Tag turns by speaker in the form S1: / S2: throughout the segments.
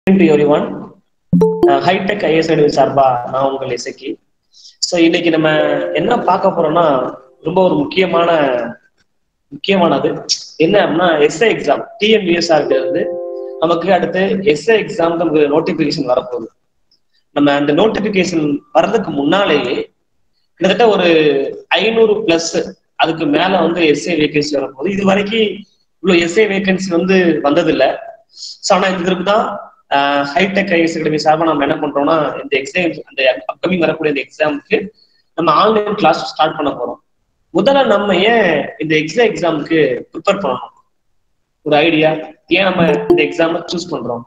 S1: to everyone hitech IAS academy சார்பா நான் உங்கள் இசைக்கு ஸோ இன்னைக்கு நம்ம என்ன பார்க்க போறோம்னா ரொம்ப ஒரு முக்கியமான முக்கியமானது என்ன அப்படின்னா எஸ்ஏ எக்ஸாம் டிஎன்பிஎஸ்ஆர்ல இருந்து நமக்கு அடுத்து எஸ்ஏ எக்ஸாம் நமக்கு நோட்டிபிகேஷன் வரப்போகுது நம்ம அந்த நோட்டிபிகேஷன் வர்றதுக்கு முன்னாலேயே கிட்டத்தட்ட ஒரு ஐநூறு பிளஸ் அதுக்கு மேல வந்து எஸ்ஏ வேகன்சி வரப்போகுது இது வரைக்கும் இவ்வளவு எஸ்ஏ வேகன்சி வந்து வந்ததில்லை ஸோ ஆனா இதுக்கு தான் ஹைடெக் ஐஎஸ் அகாடமி சார்பாக நம்ம என்ன பண்றோம்னா இந்த எக்ஸாம் அந்த அப்கமிங் வரக்கூடிய இந்த எக்ஸாமுக்கு நம்ம ஆன்லைன் கிளாஸ் ஸ்டார்ட் பண்ண போறோம் முதல்ல நம்ம ஏன் இந்த எக்ஸாம் எக்ஸாமுக்கு ப்ரிப்பேர் பண்ணணும் ஒரு ஐடியா ஏன் நம்ம இந்த எக்ஸாமை சூஸ் பண்றோம்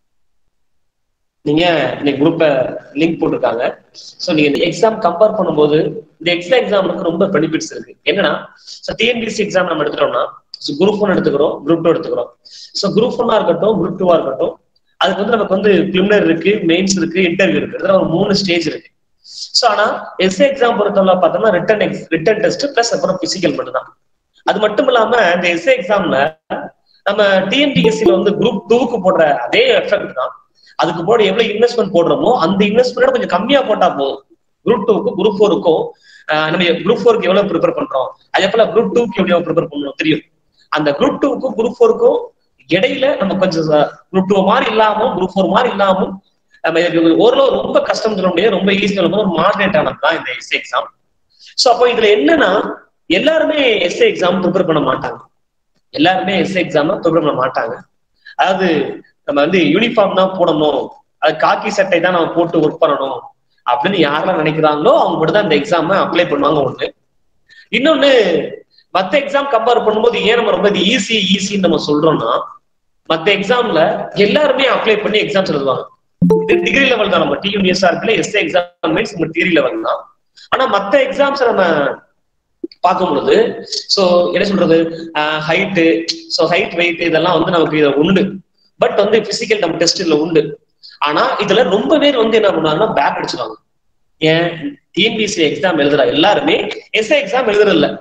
S1: நீங்க இந்த குரூப்ப லிங்க் போட்டிருக்காங்க ஸோ நீங்க இந்த எக்ஸாம் கம்பேர் பண்ணும்போது இந்த எக்ஸாம் எக்ஸாமுக்கு ரொம்ப பெனிஃபிட்ஸ் இருக்கு என்னன்னா ஸோ டிஎன்பிசி எக்ஸாம் நம்ம எடுத்துட்டோம்னா ஸோ குரூப் ஒன் எடுத்துக்கிறோம் குரூப் டூ எடுத்துக்கிறோம் ஸோ குரூப் ஒன்னா இருக்கட்டும் குரூப் டூவா இருக்கட்டும் அதுக்கு வந்து நமக்கு வந்து பிரிமினர் இருக்கு மெயின்ஸ் இருக்கு இன்டர்வியூ இருக்கு இதுல ஒரு மூணு ஸ்டேஜ் இருக்கு ஸோ ஆனா எஸ்ஏ எக்ஸாம் பொறுத்தவரை பார்த்தோம்னா ரிட்டன் எக்ஸ் ரிட்டன் டெஸ்ட் பிளஸ் அப்புறம் பிசிக்கல் மட்டும் தான் அது மட்டும் இல்லாம இந்த எஸ்ஏ எக்ஸாம்ல நம்ம டிஎன்டிஎஸ்சில வந்து குரூப் டூக்கு போடுற அதே எஃபெக்ட் தான் அதுக்கு போட எவ்வளவு இன்வெஸ்ட்மெண்ட் போடுறோமோ அந்த இன்வெஸ்ட்மெண்ட் கொஞ்சம் கம்மியா போட்டா போதும் குரூப் டூக்கும் குரூப் ஃபோருக்கும் நம்ம குரூப் ஃபோருக்கு எவ்வளவு ப்ரிப்பேர் பண்றோம் அதே போல குரூப் டூக்கு எவ்வளவு ப்ரிப்பேர் பண்ணணும் தெரியும் அந்த குரூப் டூக்கும் குரூப் ஃபோருக்கும் இடையில நம்ம கொஞ்சம் குரூப் டூ மாதிரி இல்லாம குரூப் ஃபோர் மாதிரி இல்லாமல் நம்ம இதுக்கு ஓரளவு ரொம்ப கஷ்டம் சொல்ல முடியாது ரொம்ப ஈஸி சொல்ல முடியாது ஒரு மாடரேட் ஆனது தான் இந்த எஸ்ஏ எக்ஸாம் ஸோ அப்போ இதுல என்னன்னா எல்லாருமே எஸ்ஏ எக்ஸாம் ப்ரிப்பேர் பண்ண மாட்டாங்க எல்லாருமே எஸ்ஏ எக்ஸாம் ப்ரிப்பேர் பண்ண மாட்டாங்க அதாவது நம்ம வந்து யூனிஃபார்ம் தான் போடணும் அது காக்கி சட்டை தான் நம்ம போட்டு ஒர்க் பண்ணணும் அப்படின்னு யாரெல்லாம் நினைக்கிறாங்களோ அவங்க மட்டும் தான் இந்த எக்ஸாம் அப்ளை பண்ணுவாங்க ஒண்ணு இன்னொன்னு மத்த எக்ஸாம் கம்பேர் பண்ணும்போது ஏன் நம்ம ரொம்ப ஈஸி ஈஸின்னு நம்ம சொல்றோம்னா மத்த எக்ஸாம்ல எல்லாருமே அப்ளை பண்ணி எக்ஸாம்ஸ் எழுதுவாங்க இது டிகிரி லெவல் தான் நம்ம டியூனிஎஸ்ஆர் இருக்குல்ல எஸ்ஏ எக்ஸாம் மீன்ஸ் நம்ம டிகிரி லெவல் தான் ஆனா மத்த எக்ஸாம்ஸ் நம்ம பார்க்கும் பொழுது சோ என்ன சொல்றது ஹைட்டு ஸோ ஹைட் வெயிட் இதெல்லாம் வந்து நமக்கு இதை உண்டு பட் வந்து பிசிக்கல் நம்ம டெஸ்ட்ல உண்டு ஆனா இதுல ரொம்ப பேர் வந்து என்ன பண்ணுவாங்கன்னா பேக் அடிச்சுவாங்க ஏன் டிஎன்பிசி எக்ஸாம் எழுதுற எல்லாருமே எஸ்ஏ எக்ஸாம் எழுதுறதில்ல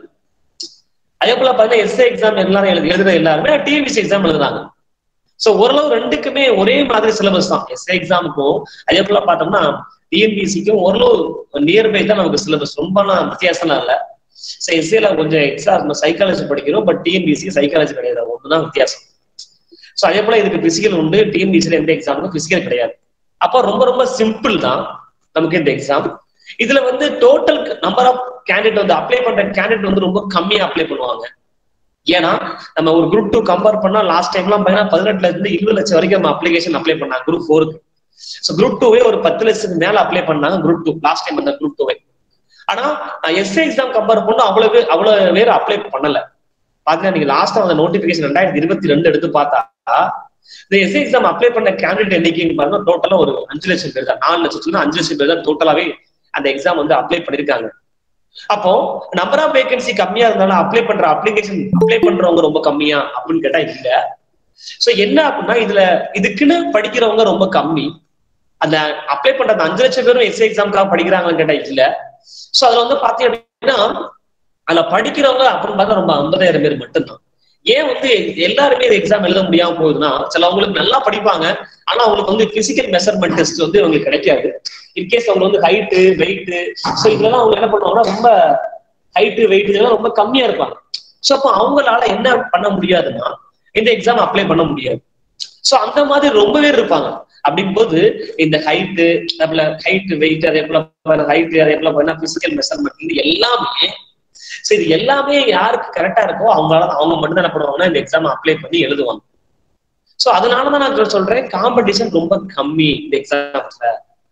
S1: அதே போல பாத்தீங்கன்னா எஸ்ஏ எக்ஸாம் எல்லாரும் எழுது எழுதுற எல்லாருமே டிஎன்பிசி எக்ஸாம் எழுதுறாங்க சோ ஓரளவு ரெண்டுக்குமே ஒரே மாதிரி சிலபஸ் தான் எஸ்ஏ எக்ஸாமுக்கும் அதே போல பார்த்தோம்னா டிஎன்பிசிக்கும் ஓரளவு நியர்பை தான் நமக்கு சிலபஸ் ரொம்பலாம் வித்தியாசம்லாம் இல்ல ஸோ எஸ்ஏல கொஞ்சம் எக்ஸ்ட்ரா நம்ம சைக்காலஜி படிக்கிறோம் பட் டிஎன்பிசி சைக்காலஜி கிடையாது ஒண்ணுதான் வித்தியாசம் ஸோ அதே போல இதுக்கு பிசிக்கல் உண்டு டிஎன்பிசியில் எந்த எக்ஸாமுக்கும் பிசிக்கல் கிடையாது அப்போ ரொம்ப ரொம்ப சிம்பிள் தான் நமக்கு இந்த எக்ஸாம் இதுல வந்து டோட்டல் நம்பர் ஆஃப் கேண்டிடேட் வந்து அப்ளை பண்ற கேண்டிடேட் வந்து ரொம்ப கம்மியா அப்ளை பண்ணுவாங்க ஏன்னா நம்ம ஒரு குரூப் டூ கம்பேர் பண்ணா லாஸ்ட் டைம்லாம் பார்த்தீங்கன்னா பதினெட்டுல இருந்து இருபது லட்சம் வரைக்கும் நம்ம அப்ளிகேஷன் அப்ளை பண்ணாங்க குரூப் ஃபோருக்கு ஸோ குரூப் டூவே ஒரு பத்து லட்சத்துக்கு மேல அப்ளை பண்ணாங்க குரூப் டூ லாஸ்ட் டைம் அந்த குரூப் டூவை ஆனா எஸ்ஏ எக்ஸாம் கம்பேர் பண்ணா அவ்வளவு அவ்வளவு பேர் அப்ளை பண்ணல பாத்தீங்கன்னா நீங்க லாஸ்ட் அந்த நோட்டிபிகேஷன் ரெண்டாயிரத்தி இருபத்தி ரெண்டு எடுத்து பார்த்தா இந்த எஸ்ஏ எக்ஸாம் அப்ளை பண்ண கேண்டிடேட் எண்ணிக்கைன்னு பாருங்க டோட்டலா ஒரு அஞ்சு லட்சம் பேர் தான் நாலு லட்சத்துல அஞ்சு லட்சம் பேர் தான் டோட்டலாவே அந்த எக்ஸாம் வந்து அப்ளை பண்ணிருக்காங்க அப்போ நம்பர் ஆஃப் வேகன்சி கம்மியா இருந்தாலும் அப்ளை பண்ற அப்ளிகேஷன் அப்ளை பண்றவங்க ரொம்ப கம்மியா அப்படின்னு கேட்டா இல்ல சோ என்ன அப்படின்னா இதுல இதுக்குன்னு படிக்கிறவங்க ரொம்ப கம்மி அந்த அப்ளை பண்ற அந்த அஞ்சு லட்சம் பேரும் எஸ்ஏ எக்ஸாம்க்காக படிக்கிறாங்கன்னு கேட்டா இல்ல சோ அதுல வந்து பாத்தீங்க அப்படின்னா அதுல படிக்கிறவங்க அப்படின்னு பார்த்தா ரொம்ப ஐம்பதாயிரம் பேர் மட்டும்தான் ஏன் வந்து எல்லாருமே இந்த எக்ஸாம் எழுத முடியாம போகுதுன்னா சிலவங்களுக்கு நல்லா படிப்பாங்க ஆனா அவங்களுக்கு வந்து பிசிக்கல் மெஷர்மெண்ட் டெஸ்ட் வந்து அவங்களுக்கு கிடைக்காது இன்கேஸ் அவங்க வந்து ஹைட்டு வெயிட்டு ஸோ இதெல்லாம் அவங்க என்ன பண்ணுவாங்கன்னா ரொம்ப ஹைட்டு வெயிட் இதெல்லாம் ரொம்ப கம்மியா இருப்பாங்க ஸோ அப்போ அவங்களால என்ன பண்ண முடியாதுன்னா இந்த எக்ஸாம் அப்ளை பண்ண முடியாது ஸோ அந்த மாதிரி ரொம்ப பேர் இருப்பாங்க அப்படிங்கும்போது இந்த ஹைட்டு அதுல ஹைட் வெயிட் அதே போல ஹைட் அதே போல பிசிக்கல் மெஷர்மெண்ட் எல்லாமே ஸோ இது எல்லாமே யாருக்கு கரெக்டா இருக்கோ அவங்களால அவங்க மட்டும் என்ன பண்ணுவாங்கன்னா இந்த எக்ஸாம் அப்ளை பண்ணி எழுதுவாங்க ஸோ அதனாலதான் நான் சொல்றேன் காம்படிஷன் ரொம்ப கம்மி இந்த எக்ஸாம்ஸ்ல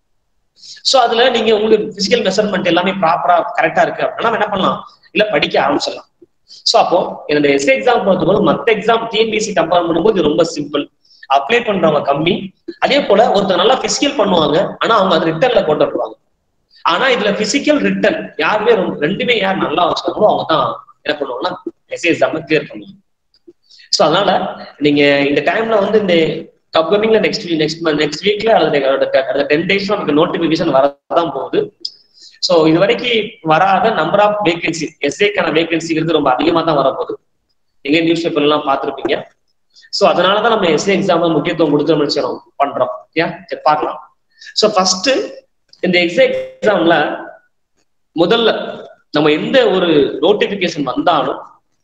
S1: ஸோ அதுல நீங்க உங்களுக்கு பிசிக்கல் மெஷர்மெண்ட் எல்லாமே ப்ராப்பரா கரெக்டா இருக்கு அப்படின்னா என்ன பண்ணலாம் இல்ல படிக்க ஆரம்பிச்சிடலாம் ஸோ அப்போ இந்த எஸ்ஏ எக்ஸாம் பொறுத்தவரை மற்ற எக்ஸாம் டிஎன்பிசி கம்பேர் பண்ணும்போது ரொம்ப சிம்பிள் அப்ளை பண்றவங்க கம்மி அதே போல ஒருத்தர் நல்லா பிசிக்கல் பண்ணுவாங்க ஆனா அவங்க அது ரிட்டர்ன்ல கொண்டு வருவாங்க ஆனா இதுல பிசிக்கல் ரிட்டன் யாருமே ரெண்டுமே யார் நல்லா வச்சுக்காங்களோ அவங்க தான் என்ன பண்ணுவாங்கன்னா எஸ்ஏ எக்ஸாம் கிளியர் பண்ணுவாங்க ஸோ அதனால நீங்க இந்த டைம்ல வந்து இந்த அப்கமிங்ல next week next month next வீக்ல அல்லது டென் டேஸ்ல நமக்கு நோட்டிபிகேஷன் வரதான் போகுது ஸோ இது வரைக்கும் வராத நம்பர் ஆஃப் வேகன்சி எஸ்ஏக்கான வேகன்சிங்கிறது ரொம்ப அதிகமா தான் வரப்போகுது எங்க நியூஸ் பேப்பர் எல்லாம் பார்த்துருப்பீங்க சோ அதனாலதான் நம்ம எஸ்ஏ எக்ஸாம் முக்கியத்துவம் கொடுத்து நம்ம செய்யறோம் பண்றோம் ஏன் சரி பார்க்கலாம் சோ ஃபர்ஸ்ட் இந்த எஸ்ஏ எக்ஸாம்ல முதல்ல நம்ம எந்த ஒரு நோட்டிபிகேஷன் வந்தாலும்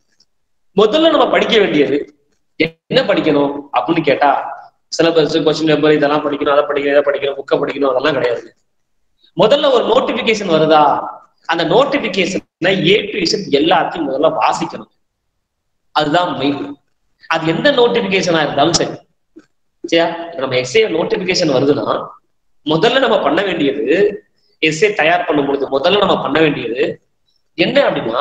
S1: முதல்ல நம்ம படிக்க வேண்டியது என்ன படிக்கணும் அப்படின்னு கேட்டா சிலபஸ் கொஸ்டின் பேப்பர் இதெல்லாம் படிக்கணும் அதை படிக்கணும் இதை படிக்கணும் புக்கை படிக்கணும் அதெல்லாம் கிடையாது முதல்ல ஒரு நோட்டிபிகேஷன் வருதா அந்த நோட்டிபிகேஷன் ஏ டு இசட் எல்லாத்தையும் முதல்ல வாசிக்கணும் அதுதான் மெயின் அது எந்த நோட்டிபிகேஷனா இருந்தாலும் சரி சரியா நம்ம எஸ்ஏ நோட்டிபிகேஷன் வருதுன்னா முதல்ல நம்ம பண்ண வேண்டியது எஸ்ஏ தயார் பண்ணும் பொழுது முதல்ல நம்ம பண்ண வேண்டியது என்ன அப்படின்னா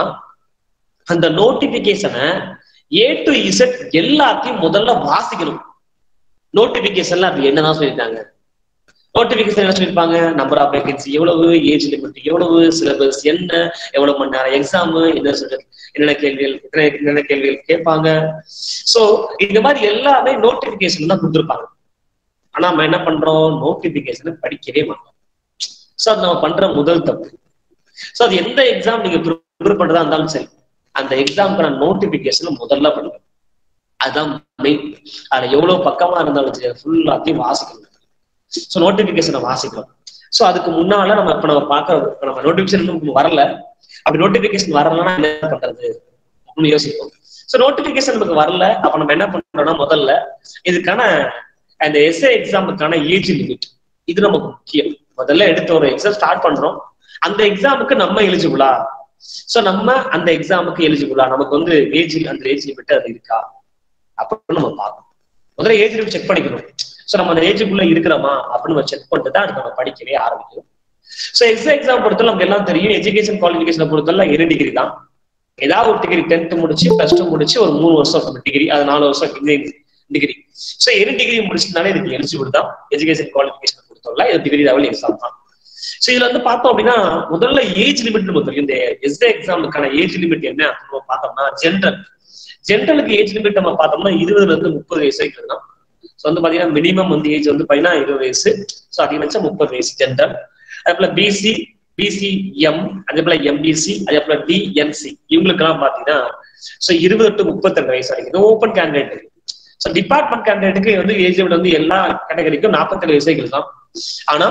S1: அந்த நோட்டிபிகேஷனை ஏ டு இசட் எல்லாத்தையும் முதல்ல வாசிக்கணும் நோட்டிபிகேஷன்ல அது என்னதான் சொல்லியிருக்காங்க நோட்டிபிகேஷன் என்ன சொல்லியிருப்பாங்க நம்பர் ஆஃப் வேகன்சி எவ்வளவு ஏஜ் லிமிட் எவ்வளவு சிலபஸ் என்ன எவ்வளவு மணி நேரம் எக்ஸாம் என்ன சொல்றது என்னென்ன கேள்விகள் எத்தனை என்னென்ன கேள்விகள் கேட்பாங்க சோ இந்த மாதிரி எல்லாமே நோட்டிபிகேஷன் தான் கொடுத்துருப்பாங்க ஆனா நம்ம என்ன பண்றோம் நோட்டிபிகேஷனை படிக்கவே மாட்டோம் சோ அது நம்ம பண்ற முதல் தப்பு சோ அது எந்த எக்ஸாம் நீங்க ப்ரிப்பேர் பண்றதா இருந்தாலும் சரி அந்த எக்ஸாமுக்கான நோட்டிபிகேஷன் முதல்ல பண்ணுங்க அதுதான் மெயின் அதுல எவ்வளவு பக்கமா இருந்தாலும் சரி ஃபுல்லாத்தையும் வாசிக்கணும் ஸோ நோட்டிபிகேஷனை வாசிக்கணும் ஸோ அதுக்கு முன்னால நம்ம இப்ப நம்ம பார்க்க நம்ம நோட்டிபிகேஷன் வரல அப்படி நோட்டிபிகேஷன் வரலன்னா என்ன பண்றது அப்படின்னு யோசிப்போம் ஸோ நோட்டிபிகேஷன் நமக்கு வரல அப்ப நம்ம என்ன பண்றோம்னா முதல்ல இதுக்கான அந்த எஸ்ஏ எக்ஸாமுக்கான ஏஜ் லிமிட் இது நமக்கு முக்கியம் முதல்ல எடுத்த ஒரு எக்ஸாம் ஸ்டார்ட் பண்றோம் அந்த எக்ஸாமுக்கு நம்ம எலிஜிபிளா சோ நம்ம அந்த எக்ஸாமுக்கு எலிஜிபிளா நமக்கு வந்து ஏஜ் அந்த ஏஜ் லிமிட் அது இருக்கா அப்படின்னு நம்ம பார்க்கணும் முதல்ல ஏஜ் லிமிட் செக் பண்ணிக்கணும் சோ நம்ம அந்த ஏஜுக்குள்ள இருக்கிறோமா அப்படின்னு நம்ம செக் பண்ணிட்டு தான் அதுக்கு நம்ம படிக்கவே ஆரம்பிக்கணும் சோ எக்ஸாம் எக்ஸாம் பொறுத்தவரை நமக்கு எல்லாம் தெரியும் எஜுகேஷன் குவாலிஃபிகேஷன் பொறுத்தவரை இரு டிகிரி தான் ஏதாவது ஒரு டிகிரி டென்த் முடிச்சு பிளஸ் டூ முடிச்சு ஒரு மூணு வருஷம் டிகிரி அது நாலு வருஷம் டிகிரி சோ இரு டிகிரி முடிச்சதுனால இதுக்கு எலிஜிபிள் தான் எஜுகேஷன் குவாலிஃபிகேஷன் பொறுத்தவரை இது டிகிரி லெவல் எக்ஸாம் தான் சோ இதுல வந்து பார்த்தோம் அப்படின்னா முதல்ல ஏஜ் லிமிட் நமக்கு தெரியும் இந்த எஸ்ஏ எக்ஸாமுக்கான ஏஜ் லிமிட் என்ன அப்படின்னு பார்த்தோம்னா ஜென்ரல் ஜென்ரலுக்கு ஏஜ் லிமிட் நம்ம பார்த்தோம்னா இருபதுல இருந்து முப்பது வயசு வரைக்கும் தான் ஸோ வந்து பாத்தீங்கன்னா மினிமம் வந்து ஏஜ் வந்து பாத்தீங்கன்னா இருபது வயசு ஸோ அதிகபட்சம் முப்பது வயசு ஜென்ரல் அதே போல பிசி பிசிஎம் அதே போல எம்பிசி அதே போல டிஎன்சி இவங்களுக்கெல்லாம் பாத்தீங்கன்னா ஸோ இருபது டு முப்பத்தி ரெண்டு வயசு வரைக்கும் இது ஓப்பன் கேண்டிடேட் ஸோ டிபார்ட்மெண்ட் கேண்டிடேட்டுக்கு வந்து ஏஜ் லிமிட் வந்து எல்லா கேட்டகரிக்கும் நாற்பத்தேழு வயசுகள் தான் ஆனா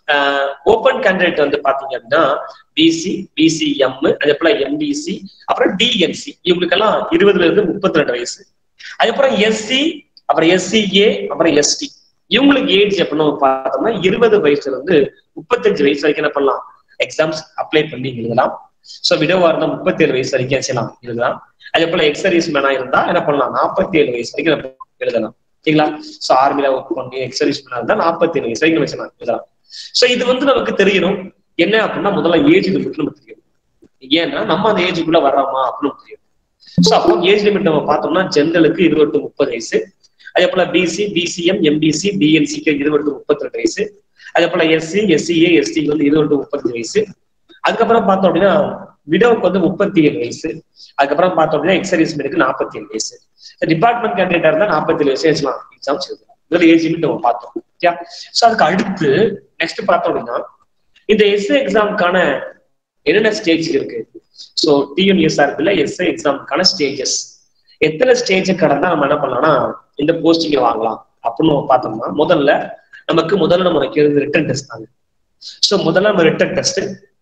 S1: ஓப்பன் கேண்டிடேட் வந்து பாத்தீங்க அப்படின்னா பிசி பிசிஎம் அதே போல எம்பிசி அப்புறம் டிஎன்சி இவங்களுக்கெல்லாம் இருபதுல இருந்து முப்பத்தி ரெண்டு வயசு அதுக்கப்புறம் எஸ்சி அப்புறம் எஸ்சிஏ அப்புறம் எஸ்டி இவங்களுக்கு ஏஜ் அப்படின்னு பார்த்தோம்னா இருபது வயசுல இருந்து முப்பத்தஞ்சு வயசு வரைக்கும் என்ன பண்ணலாம் எக்ஸாம்ஸ் அப்ளை பண்ணி எழுதலாம் சோ விடோவா இருந்தா முப்பத்தி ஏழு வயசு வரைக்கும் செய்யலாம் எழுதலாம் அதே போல எக்ஸர்வீஸ் மேனா இருந்தா என்ன பண்ணலாம் நாற்பத்தி ஏழு வயசு வரைக்கும் எழுதலாம் சரிங்களா சோ ஆர்மில ஒர்க் பண்ணி எக்ஸர்வீஸ் மேனா இருந்தா நாற்பத்தி ஏழு வயசு வரைக்கும் வச்சுக்கலாம் எழுதலாம் சோ இது வந்து நமக்கு தெரியணும் என்ன அப்படின்னா முதல்ல ஏஜ் லிமிட் நமக்கு தெரியும் ஏன்னா நம்ம அந்த ஏஜுக்குள்ள வர்றோமா அப்படின்னு தெரியும் சோ அப்போ ஏஜ் லிமிட் நம்ம பார்த்தோம்னா ஜென்ரலுக்கு இருபது டு முப்பது வயசு அதே போல பிசி பிசிஎம் எம்பிசி டிஎன்சிக்கு இருபது டு முப்பத்தி ரெண்டு வயசு அதே போல எஸ்சி எஸ்சிஏ எஸ்டிக்கு வந்து இருபது டு முப்பத்தஞ்சு வயசு அதுக்கப்புறம் பார்த்தோம் அப்படின்னா விடோவுக்கு வந்து முப்பத்தி ஏழு வயசு அதுக்கப்புறம் பார்த்தோம் அப்படின்னா எக்ஸர்வீஸ் மேனுக்கு நாற்பத்தி ஏழு வயசு டிபார்ட்மெண்ட் கேண்டிடேட்டா இருந்தா நாற்பத்தி ஏழு வயசு வச்சுலாம் எக்ஸாம்ஸ் எழுதலாம் இதுல ஏஜ் லிமிட் நம்ம பார்த்தோம் ஓகே சோ அதுக்கு அடுத்து நெக்ஸ்ட் பார்த்தோம் அப்படின்னா இந்த எஸ்ஏ எக்ஸாமுக்கான என்னென்ன ஸ்டேஜ் இருக்கு ஸோ டிஎன்எஸ்ஆர்பில எஸ்ஏ எக்ஸாமுக்கான ஸ்டேஜஸ் எத்தனை ஸ்டேஜ் கடந்தா நம்ம என்ன பண்ணலாம்னா இந்த போஸ்டிங்கை வாங்கலாம் அப்படின்னு நம்ம பார்த்தோம்னா முதல்ல நமக்கு முதல்ல நம்ம வைக்கிறது ரிட்டன் டெஸ்ட் தாங்க ஸோ முதல்ல நம்ம ரிட்டன் டெஸ்ட்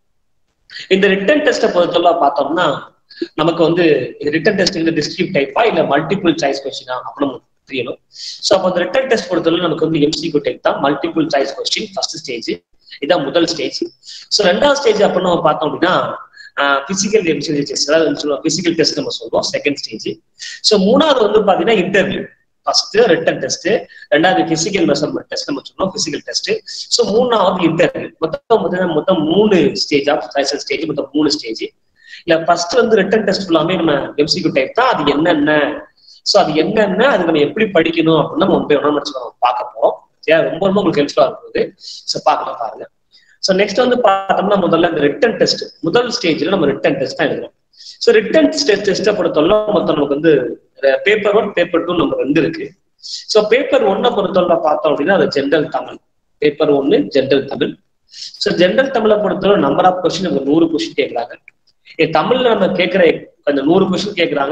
S1: இந்த ரிட்டன் டெஸ்ட்டை பொறுத்தவரை பார்த்தோம்னா நமக்கு வந்து இது ரிட்டன் டெஸ்ட் இந்த டிஸ்கிரிப் டைப்பா இல்ல மல்டிபிள் சாய்ஸ் கொஸ்டினா அப்படின்னு நமக்கு தெரியணும் ஸோ அப்போ அந்த ரிட்டன் டெஸ்ட் பொறுத்தவரை நமக்கு வந்து எம்சிக்யூ டைப் தான் multiple choice question first stage இதான் முதல் ஸ்டேஜ் ஸோ ரெண்டாவது ஸ்டேஜ் அப்படின்னு நம்ம பார்த்தோம் அப்படின்னா பிசிக்கல் எபிசியன்சி டெஸ்ட் அதாவது சொல்லுவோம் பிசிக்கல் டெஸ்ட் நம்ம சொல்லுவோம் செகண்ட் ஸ்டேஜ் ஸோ மூணாவது வந்து பாத்தீங்கன்னா இன்டர்வியூ ஃபர்ஸ்ட் ரிட்டன் டெஸ்ட் ரெண்டாவது பிசிக்கல் மெஷர்மெண்ட் டெஸ்ட் நம்ம சொல்லுவோம் பிசிக்கல் டெஸ்ட் ஸோ மூணாவது இன்டர்வியூ மொத்தம் மொத்தம் மொத்தம் மூணு ஸ்டேஜ் ஆஃப் லைசன்ஸ் ஸ்டேஜ் மொத்தம் மூணு ஸ்டேஜ் இல்ல ஃபர்ஸ்ட் வந்து ரிட்டன் டெஸ்ட் ஃபுல்லாமே நம்ம எம்சிக்யூ டைப் தான் அது என்னென்ன ஸோ அது என்னென்ன அது நம்ம எப்படி படிக்கணும் அப்படின்னு நம்ம போய் ஒன்றும் நம்ம பார்க்க போறோம் சரியா ரொம்ப ரொம்ப உங்களுக்கு ஹெல்ப்ஃபுல்லா இருக்குது ஸோ பார்க்கலாம் பாருங்க ஸோ நெக்ஸ்ட் வந்து பார்த்தோம்னா முதல்ல இந்த ரிட்டன் டெஸ்ட் முதல் ஸ்டேஜ்ல நம்ம ரிட்டன் டெஸ்ட் தான் எழுதுறோம் ஸோ ரிட்டன் டெஸ்ட் டெஸ்ட்டை பொறுத்தவரை மொத்தம் நமக்கு வந்து பேப்பர் ஒன் பேப்பர் டூ நம்ம ரெண்டு இருக்கு ஸோ பேப்பர் ஒன்னை பொறுத்தவரை பார்த்தோம் அப்படின்னா அது ஜென்ரல் தமிழ் பேப்பர் ஒன்னு ஜென்ரல் தமிழ் ஸோ ஜென்ரல் தமிழை பொறுத்தவரை நம்பர் ஆஃப் கொஸ்டின் நமக்கு நூறு கொஸ்டின் கேட்கறாங்க தமிழ்ல நம்ம கேட்கிற அந்த நூறு கொஸ்டின் கேட்கறாங்க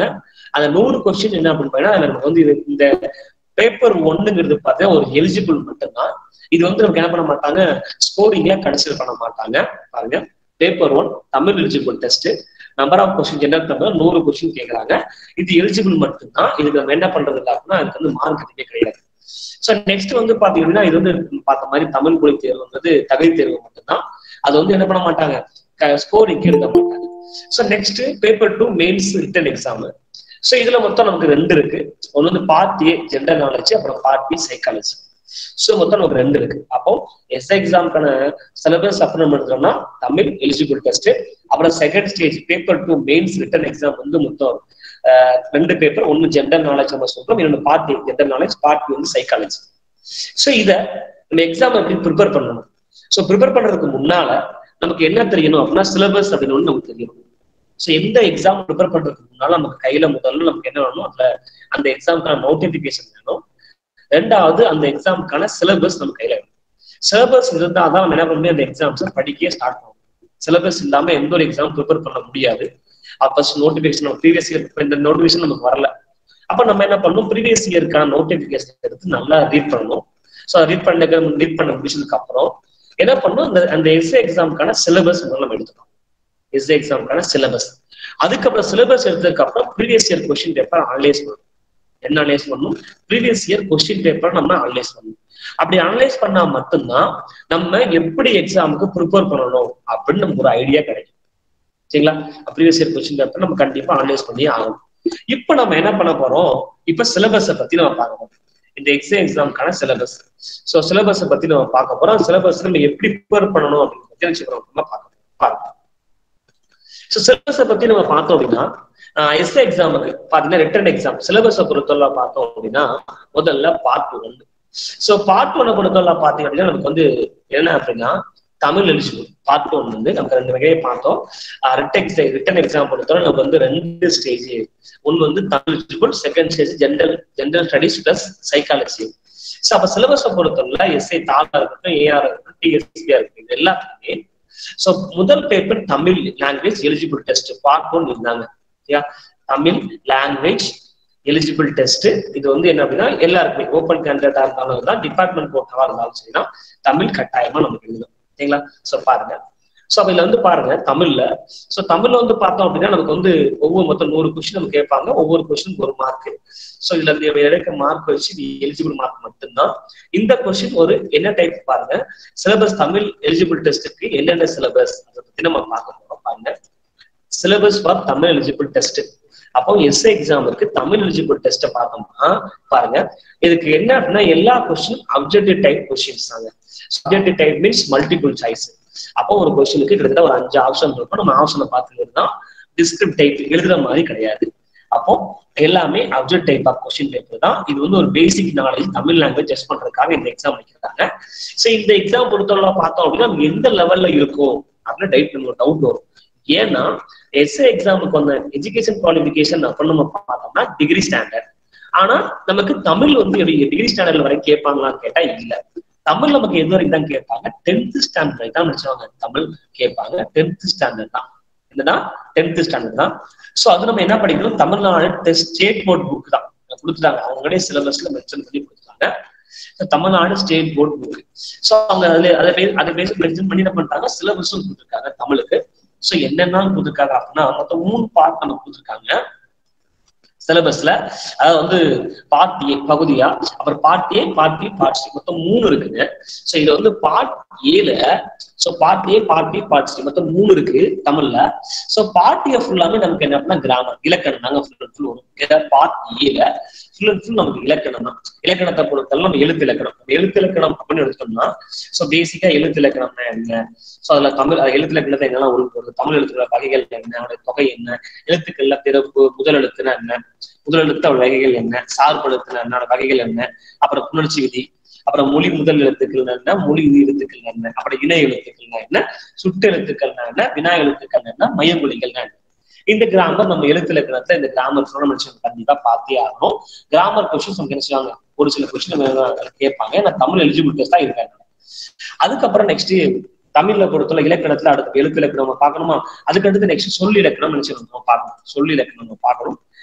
S1: அந்த நூறு கொஸ்டின் என்ன அப்படின்னு பாத்தீங்கன்னா நமக்கு வந்து இது இந்த பேப்பர் ஒண்ணுங்கிறது பார்த்தா ஒரு எலிஜிபிள் மட்டும்தான் இது வந்து நமக்கு என்ன பண்ண மாட்டாங்க ஸ்கோரிங்ல கன்சிடர் பண்ண மாட்டாங்க பாருங்க paper one Tamil eligible test number of question general Tamil நூறு கொஸ்டின் கேட்கறாங்க இது எலிஜிபிள் மட்டும்தான் இதுக்கு நம்ம என்ன பண்றது இல்லை அப்படின்னா அதுக்கு வந்து மார்க் எதுவுமே கிடையாது ஸோ நெக்ஸ்ட் வந்து பாத்தீங்கன்னா இது வந்து பார்த்த மாதிரி தமிழ் மொழி தேர்வு வந்து தகுதி தேர்வு மட்டும்தான் அது வந்து என்ன பண்ண மாட்டாங்க ஸ்கோரிங் எடுக்க மாட்டாங்க so next paper two mains written exam so இதுல மொத்தம் நமக்கு ரெண்டு இருக்கு ஒன்று வந்து பார்ட் ஏ ஜென்ரல் நாலேஜ் அப்புறம் பார்ட் பி சைக்காலஜி ஸோ மொத்தம் நமக்கு ரெண்டு இருக்கு அப்போ எஸ் எக்ஸாம்க்கான சிலபஸ் அப்படின்னு நம்ம எடுத்தோம்னா தமிழ் எலிஜிபிள் டெஸ்ட் அப்புறம் second stage paper two mains written exam வந்து மொத்தம் ரெண்டு பேப்பர் ஒன்னு ஜென்ரல் நாலேஜ் நம்ம சொல்றோம் இன்னொன்று part A general knowledge part B வந்து சைக்காலஜி ஸோ இதை நம்ம எக்ஸாம் எப்படி ப்ரிப்பேர் பண்ணணும் ஸோ ப்ரிப்பேர் பண்றதுக்கு முன்னால நமக்கு என்ன தெரியணும் அப்படின்னா சிலபஸ் அப்படின்னு ஒன்று நமக்கு தெரியணும் ஸோ எந்த எக்ஸாம் ப்ரிப்பேர் பண்றதுக்கு முன்னால நமக்கு கையில முதல்ல நமக்கு என்ன வேணும் அதுல அந்த எக்ஸாமுக்கான நோட்டிபிகேஷன் வேணும் ரெண்டாவது அந்த எக்ஸாமுக்கான சிலபஸ் நம்ம கையில வேணும் சிலபஸ் இருந்தால் தான் நம்ம என்ன பண்ணி அந்த எக்ஸாம்ஸை படிக்க ஸ்டார்ட் பண்ணணும் சிலபஸ் இல்லாம எந்த ஒரு எக்ஸாம் ப்ரிப்பேர் பண்ண முடியாது ஃபர்ஸ்ட் நோட்டிபிகேஷன் ப்ரீவியஸ் இயர் இந்த நோட்டிபிகேஷன் நமக்கு வரல அப்ப நம்ம என்ன பண்ணணும் ப்ரீவியஸ் இயருக்கான நோட்டிபிகேஷன் எடுத்து நல்லா ரீட் பண்ணணும் ஸோ ரீட் பண்ண ரீட் பண்ண முடிச்சதுக்கு அப்புறம் என்ன பண்ணணும் அந்த அந்த எஸ்ஏ எக்ஸாமுக்கான சிலபஸ் நம்ம எடுத்துக்கணும் எஸ்ஏ எக்ஸாமுக்கான சிலபஸ் அதுக்கப்புறம் சிலபஸ் எடுத்ததுக்கு அப்புறம் previous year question paper analyse பண்ணணும் என்ன அனலைஸ் பண்ணணும் ப்ரீவியஸ் இயர் கொஸ்டின் பேப்பர் நம்ம அனலைஸ் பண்ணணும் அப்படி அனலைஸ் பண்ணா மட்டும்தான் நம்ம எப்படி எக்ஸாமுக்கு ப்ரிப்பேர் பண்ணணும் அப்படின்னு நமக்கு ஒரு ஐடியா கிடைக்கும் சரிங்களா ப்ரீவியஸ் இயர் கொஸ்டின் பேப்பர் நம்ம கண்டிப்பா அனலைஸ் பண்ணி ஆகணும் இப்ப நம்ம என்ன பண்ண போறோம் இப்ப சிலபஸை பத்தி நம்ம பார்க்க போறோம் இந்த எக்ஸாம் எக்ஸாமுக்கான சிலபஸ் ஸோ சிலபஸை பத்தி நம்ம பார்க்க போறோம் சிலபஸ் நம்ம எப்படி ப்ரிப்பேர் பண்ணணும் அப்படின்னு பத்தி வச்சுக்கிறோம் பார்க்க பார்க்கலாம் ஸோ சிலபஸை பத்தி நம்ம பார்த்தோம் அப்படின்னா எஸ்ஏ எக்ஸாமுக்கு பாத்தீங்கன்னா ரிட்டன் எக்ஸாம் சிலபஸை பொறுத்தவரை பார்த்தோம் அப்படின்னா முதல்ல பார்ட் ஒன்று ஸோ பார்ட் ஒன்னை பொறுத்தவரை பார்த்தீங்க அப்படின்னா நமக்கு வந்து என்ன அப்படின்னா தமிழ் எலிஜிபிள் பார்ட் ஒன் வந்து நமக்கு ரெண்டு வகையை பார்த்தோம் ரிட்டன் ரிட்டன் எக்ஸாம் பொறுத்தவரை நமக்கு வந்து ரெண்டு ஸ்டேஜ் ஒன்று வந்து Tamil eligible second stage general general studies plus psychology so அப்போ சிலபஸை பொறுத்தவரை எஸ்ஐ தாலா இருக்கட்டும் ஏஆர் இருக்கட்டும் டிஎஸ்பியா இருக்கட்டும் இது எல்லாத்துக்குமே ஸோ முதல் paper Tamil language eligible test part one இருந்தாங்க சரியா தமிழ் லாங்குவேஜ் எலிஜிபிள் டெஸ்ட் இது வந்து என்ன அப்படின்னா எல்லாருக்குமே ஓப்பன் கேண்டிடேட்டா இருந்தாலும் தான் டிபார்ட்மெண்ட் போட்டவா இருந்தாலும் சரிதான் தமிழ் கட்டாயமா நமக்கு எழுதணும் சரிங்களா ஸோ பாருங்க ஸோ அதுல வந்து பாருங்க தமிழ்ல ஸோ தமிழ்ல வந்து பார்த்தோம் அப்படின்னா நமக்கு வந்து ஒவ்வொரு மொத்தம் நூறு கொஸ்டின் நம்ம கேட்பாங்க ஒவ்வொரு கொஸ்டினுக்கு ஒரு மார்க் ஸோ இதுல இருந்து எடுக்க மார்க் வச்சு இது எலிஜிபிள் மார்க் மட்டும்தான் இந்த கொஸ்டின் ஒரு என்ன டைப் பாருங்க சிலபஸ் தமிழ் எலிஜிபிள் டெஸ்ட்டுக்கு என்னென்ன சிலபஸ் அதை பத்தி நம்ம பார்க்க போறோம் பாருங்க syllabus for Tamil eligible test அப்போ எஸ்ஏ எக்ஸாமுக்கு தமிழ் எலிஜிபிள் டெஸ்ட்டை பார்த்தோம்னா பாருங்க இதுக்கு என்ன அப்படின்னா எல்லா கொஸ்டின் அப்ஜெக்டிவ் டைப் கொஸ்டின்ஸ் தாங்க subjective type means multiple choice அப்போ ஒரு கொஸ்டினுக்கு கிட்டத்தட்ட ஒரு அஞ்சு ஆப்ஷன் இருக்கும் நம்ம ஆப்ஷனை பார்த்துக்கிறது தான் டிஸ்கிரிப் டைப் எழுதுற மாதிரி கிடையாது அப்போ எல்லாமே object type of question paper தான் இது வந்து ஒரு basic knowledge Tamil language test பண்றதுக்காக இந்த எக்ஸாம் வைக்கிறாங்க ஸோ இந்த எக்ஸாம் பொறுத்தவரை பார்த்தோம் அப்படின்னா நம்ம எந்த லெவல்ல இருக்கும் அப்படின்னு டைப் நம்ம டவுட் வரும் ஏன்னா எஸ்ஏ எக்ஸாமுக்கு வந்த எஜுகேஷன் குவாலிபிகேஷன் அப்படின்னு நம்ம பார்த்தோம்னா டிகிரி ஸ்டாண்டர்ட் ஆனா நமக்கு தமிழ் வந்து டிகிரி ஸ்டாண்டர்ட்ல வரை கேட்பாங்களான்னு கேட்டா இல்ல தமிழ் நமக்கு எது வரைக்கும் தான் கேட்பாங்க டென்த் ஸ்டாண்டர்ட் வரைக்கும் தான் நினைச்சவங்க தமிழ் கேட்பாங்க டென்த் ஸ்டாண்டர்ட் தான் என்னன்னா டென்த் ஸ்டாண்டர்ட் தான் ஸோ அது நம்ம என்ன படிக்கணும் Tamil Nadu test state board book தான் கொடுத்துட்டாங்க அவங்களே சிலபஸ்ல மென்ஷன் பண்ணி கொடுத்துட்டாங்க Tamil Nadu state board book so அவங்க அதுல அதை பேஸ் அதை பேஸ் மென்ஷன் பண்ணி என்ன பண்ணிட்டாங்க சிலபஸும் கொடுத்துருக்காங்க தமிழுக்கு ஸோ என்னென்ன கொடுத்துருக்காங்க அப்படின்னா மொத்தம் மூணு பார்ட் நமக்கு கொடுத்துருக்காங்க சிலபஸ்ல அதாவது வந்து பார்ட் ஏ பகுதியா அப்புறம் part A part B part C மொத்தம் மூணு இருக்குங்க ஸோ இதுல வந்து பார்ட் ஏல so part A part B part C மொத்தம் மூணு இருக்கு தமிழ்ல ஸோ பார்ட் ஏ ஃபுல்லாமே நமக்கு என்ன அப்படின்னா கிராமர் இலக்கணம் தாங்க ஃபுல் அண்ட் ஃபுல் வரும் பார்ட் ஏல ஃபுல் அண்ட் ஃபுல் நமக்கு இலக்கணம் தான் இலக்கணத்தை பொறுத்தவரை நம்ம எழுத்து இலக்கணம் எழுத்து இலக்கணம் அப்படின்னு எடுத்தோம்னா ஸோ பேசிக்கா எழுத்து இலக்கணம்னா என்ன ஸோ அதுல தமிழ் எழுத்து இலக்கணத்தை என்னெல்லாம் உருவாக்குறது தமிழ் எழுத்துக்கள வகைகள் என்ன அதோட தொகை என்ன எழுத்துக்கள்ல பிறப்பு முதல் எழுத்துனா என்ன முதல் எழுத்து வகைகள் என்ன சார்பு எழுத்துனா என்ன வகைகள் என்ன அப்புறம் புணர்ச்சி விதி அப்புறம் மொழி முதல் எழுத்துக்கள் என்ன மொழி எழுத்துக்கள் என்ன அப்புறம் இணை எழுத்துக்கள்னா என்ன சுட்டு எழுத்துக்கள்னா என்ன வினா எழுத்துக்கள் என்ன மையமொழிகள்னா என்ன இந்த கிராமர் நம்ம எழுத்து இலக்கணத்துல இந்த கிராமர் நம்ம கண்டிப்பா பார்த்தே ஆகணும் கிராமர் கொஸ்டின்ஸ் நமக்கு என்ன செய்வாங்க ஒரு சில கொஸ்டின் கேட்பாங்க ஏன்னா தமிழ் எலிஜிபிள் டெஸ்ட் தான் இருக்காங்க அதுக்கப்புறம் நெக்ஸ்ட் தமிழ்ல பொறுத்தவரை இலக்கணத்துல அடுத்து எழுத்து இலக்கணம் நம்ம பார்க்கணுமா அதுக்கு அடுத்து நெக்ஸ்ட் சொல் இலக்கணம் நினைச்சு நம்ம பார்க்கணும் சொல் இலக்கணம் நம்ம பார்க்கணும்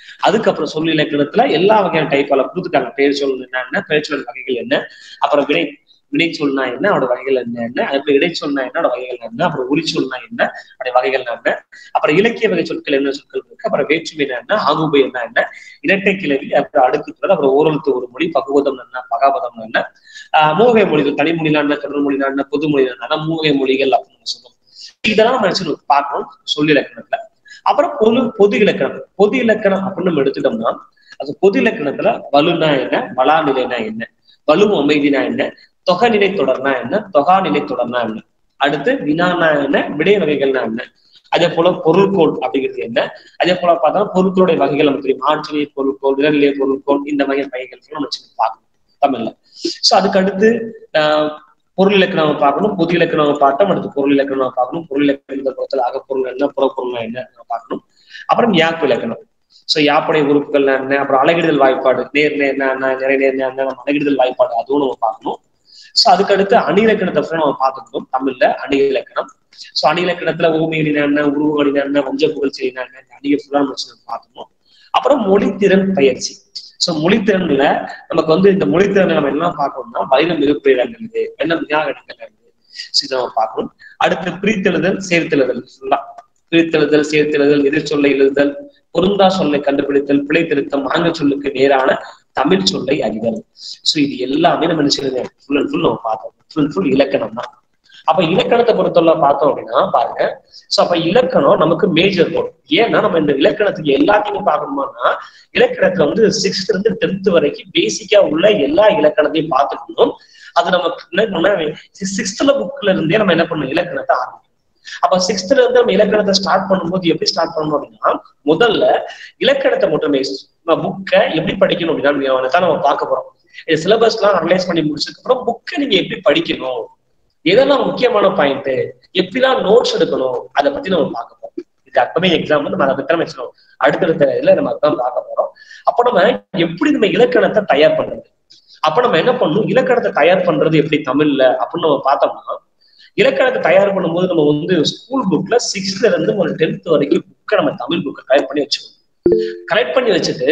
S1: அதுக்கப்புறம் சொல் இலக்கணத்துல எல்லா வகையான டைப்பால கொடுத்துட்டாங்க பெயர் சொல் என்ன பெயர் சொல் வகைகள் என்ன அப்புறம் வினை வினை சொல்னா என்ன அதோட வகைகள் என்ன என்ன அப்புறம் இடை சொல்னா என்ன அதோட வகைகள் என்ன அப்புறம் உரி சொல்னா என்ன அதோட வகைகள் என்ன அப்புறம் இலக்கிய வகை சொற்கள் என்ன சொற்கள் இருக்கு அப்புறம் வேற்றுமை என்ன ஆகுபை என்ன என்ன இரட்டை கிளவி அப்புறம் அடுக்கு அப்புறம் ஓரழுத்து ஒரு மொழி பகுவதம் என்ன பகாபதம் என்ன ஆஹ் மூவகை மொழிகள் தனிமொழினா என்ன தொடர் மொழினா என்ன பொது மொழி என்ன மூவகை மொழிகள் அப்படின்னு நம்ம சொல்லுவோம் இதெல்லாம் நம்ம நினைச்சு பார்க்கணும் சொல்லி இலக்கணத்துல அப்புறம் பொது பொது இலக்கணம் பொது இலக்கணம் அப்படின்னு நம்ம எடுத்துட்டோம்னா அது பொது இலக்கணத்துல வலுனா என்ன வளா நிலைனா என்ன வலு அமைதினா என்ன தொகை நிலை தொடர்னா என்ன தொகா நிலை தொடர்னா என்ன அடுத்து வினானா என்ன விடை வகைகள்னா என்ன அதே போல பொருள்கோள் அப்படிங்கிறது என்ன அதே போல பார்த்தா பொருட்களுடைய வகைகள் நமக்கு தெரியும் ஆற்றலை பொருட்கோள் நிழலிலே பொருட்கோள் இந்த வகை வகைகள் நம்ம பார்க்கணும் தமிழ்ல சோ அதுக்கு அடுத்து ஆஹ் பொருள் இலக்கணம் பார்க்கணும் பொது இலக்கணம் பார்த்தோம் அடுத்து பொருள் இலக்கணம் பார்க்கணும் பொருள் இலக்கணத்தை பொறுத்தல அகப்பொருள் என்ன புறப்பொருள் என்ன பார்க்கணும் அப்புறம் யாப்பு இலக்கணம் சோ யாப்புடைய உறுப்புகள் என்ன அப்புறம் அழகிடுதல் வாய்ப்பாடு நேர் நேர் என்ன நிறை நேர் என்ன அழகிடுதல் வாய்ப்பாடு அதுவும் நம்ம பார்க்கணும் சோ அதுக்கு அடுத்து அணி இலக்கணத்தை நம்ம பார்த்துக்கணும் தமிழ்ல அணி இலக்கணம் சோ அணி இலக்கணத்துல ஓமையடினா என்ன உருவடினா என்ன வஞ்ச புகழ் செய்யினா என்ன அணியை ஃபுல்லா நம்ம பார்க்கணும் அப்புறம் மொழித்திறன் பயிற்சி சோ மொழித்திறன்ல நமக்கு வந்து இந்த மொழித்திறனை நம்ம என்ன பார்க்கணும்னா வயலம் இருப்பு இடங்கள் இது வெள்ளம் விஞ்ஞான இடங்கள் இருக்கு இதை நம்ம பார்க்கணும் அடுத்து பிரித்தெழுதல் சேர்த்தெழுதல் ஃபுல்லா பிரித்தெழுதல் சேர்த்தெழுதல் எதிர் சொல்லை எழுதுதல் பொருந்தா சொல்லை கண்டுபிடித்தல் பிழை திருத்தம் ஆங்க சொல்லுக்கு நேரான தமிழ் சொல்லை அறிதல் சோ இது எல்லாமே நம்ம நினைச்சிருங்க ஃபுல் அண்ட் ஃபுல் நம்ம பார்த்தோம் ஃபுல் ஃபுல் இலக்கணம் தான் அப்ப இலக்கணத்தை பொறுத்தவரை பார்த்தோம் அப்படின்னா பாருங்க சோ அப்ப இலக்கணம் நமக்கு மேஜர் ரோல் ஏன்னா நம்ம இந்த இலக்கணத்துக்கு எல்லாத்தையுமே பார்க்கணுமானா இலக்கணத்துல வந்து சிக்ஸ்த்ல இருந்து டென்த் வரைக்கும் பேசிக்கா உள்ள எல்லா இலக்கணத்தையும் பார்த்துக்கணும் அது நம்ம சிக்ஸ்த்ல புக்ல இருந்தே நம்ம என்ன பண்ணணும் இலக்கணத்தை ஆரம்பிக்கணும் அப்ப சிக்ஸ்த்ல இருந்து நம்ம இலக்கணத்தை ஸ்டார்ட் பண்ணும்போது எப்படி ஸ்டார்ட் பண்ணணும் அப்படின்னா முதல்ல இலக்கணத்தை மட்டுமே புக்கை எப்படி படிக்கணும் அப்படின்னா தான் நம்ம பார்க்க போறோம் இது சிலபஸ் எல்லாம் அனலைஸ் பண்ணி முடிச்சதுக்கு அப்புறம் புக்கை நீங்க எப்படி படிக்கணும் எதெல்லாம் முக்கியமான பாயிண்ட் எப்படிலாம் நோட்ஸ் எடுக்கணும் அதை பத்தி நம்ம பார்க்க போறோம் இது அப்கமிங் எக்ஸாம் வந்து நம்ம அதை பத்தி நம்ம சொல்லணும் அடுத்தடுத்த இதுல நம்ம அதான் பார்க்க போறோம் அப்ப நம்ம எப்படி நம்ம இலக்கணத்தை தயார் பண்றது அப்ப நம்ம என்ன பண்ணணும் இலக்கணத்தை தயார் பண்றது எப்படி தமிழ்ல அப்படின்னு நம்ம பார்த்தோம்னா இலக்கணத்தை தயார் பண்ணும்போது நம்ம வந்து ஸ்கூல் புக்ல சிக்ஸ்த்ல இருந்து ஒரு டென்த் வரைக்கும் புக்கை நம்ம தமிழ் புக்கை கலெக்ட் பண்ணி வச்சுக்கணும் கலெக்ட் பண்ணி வச்சுட்டு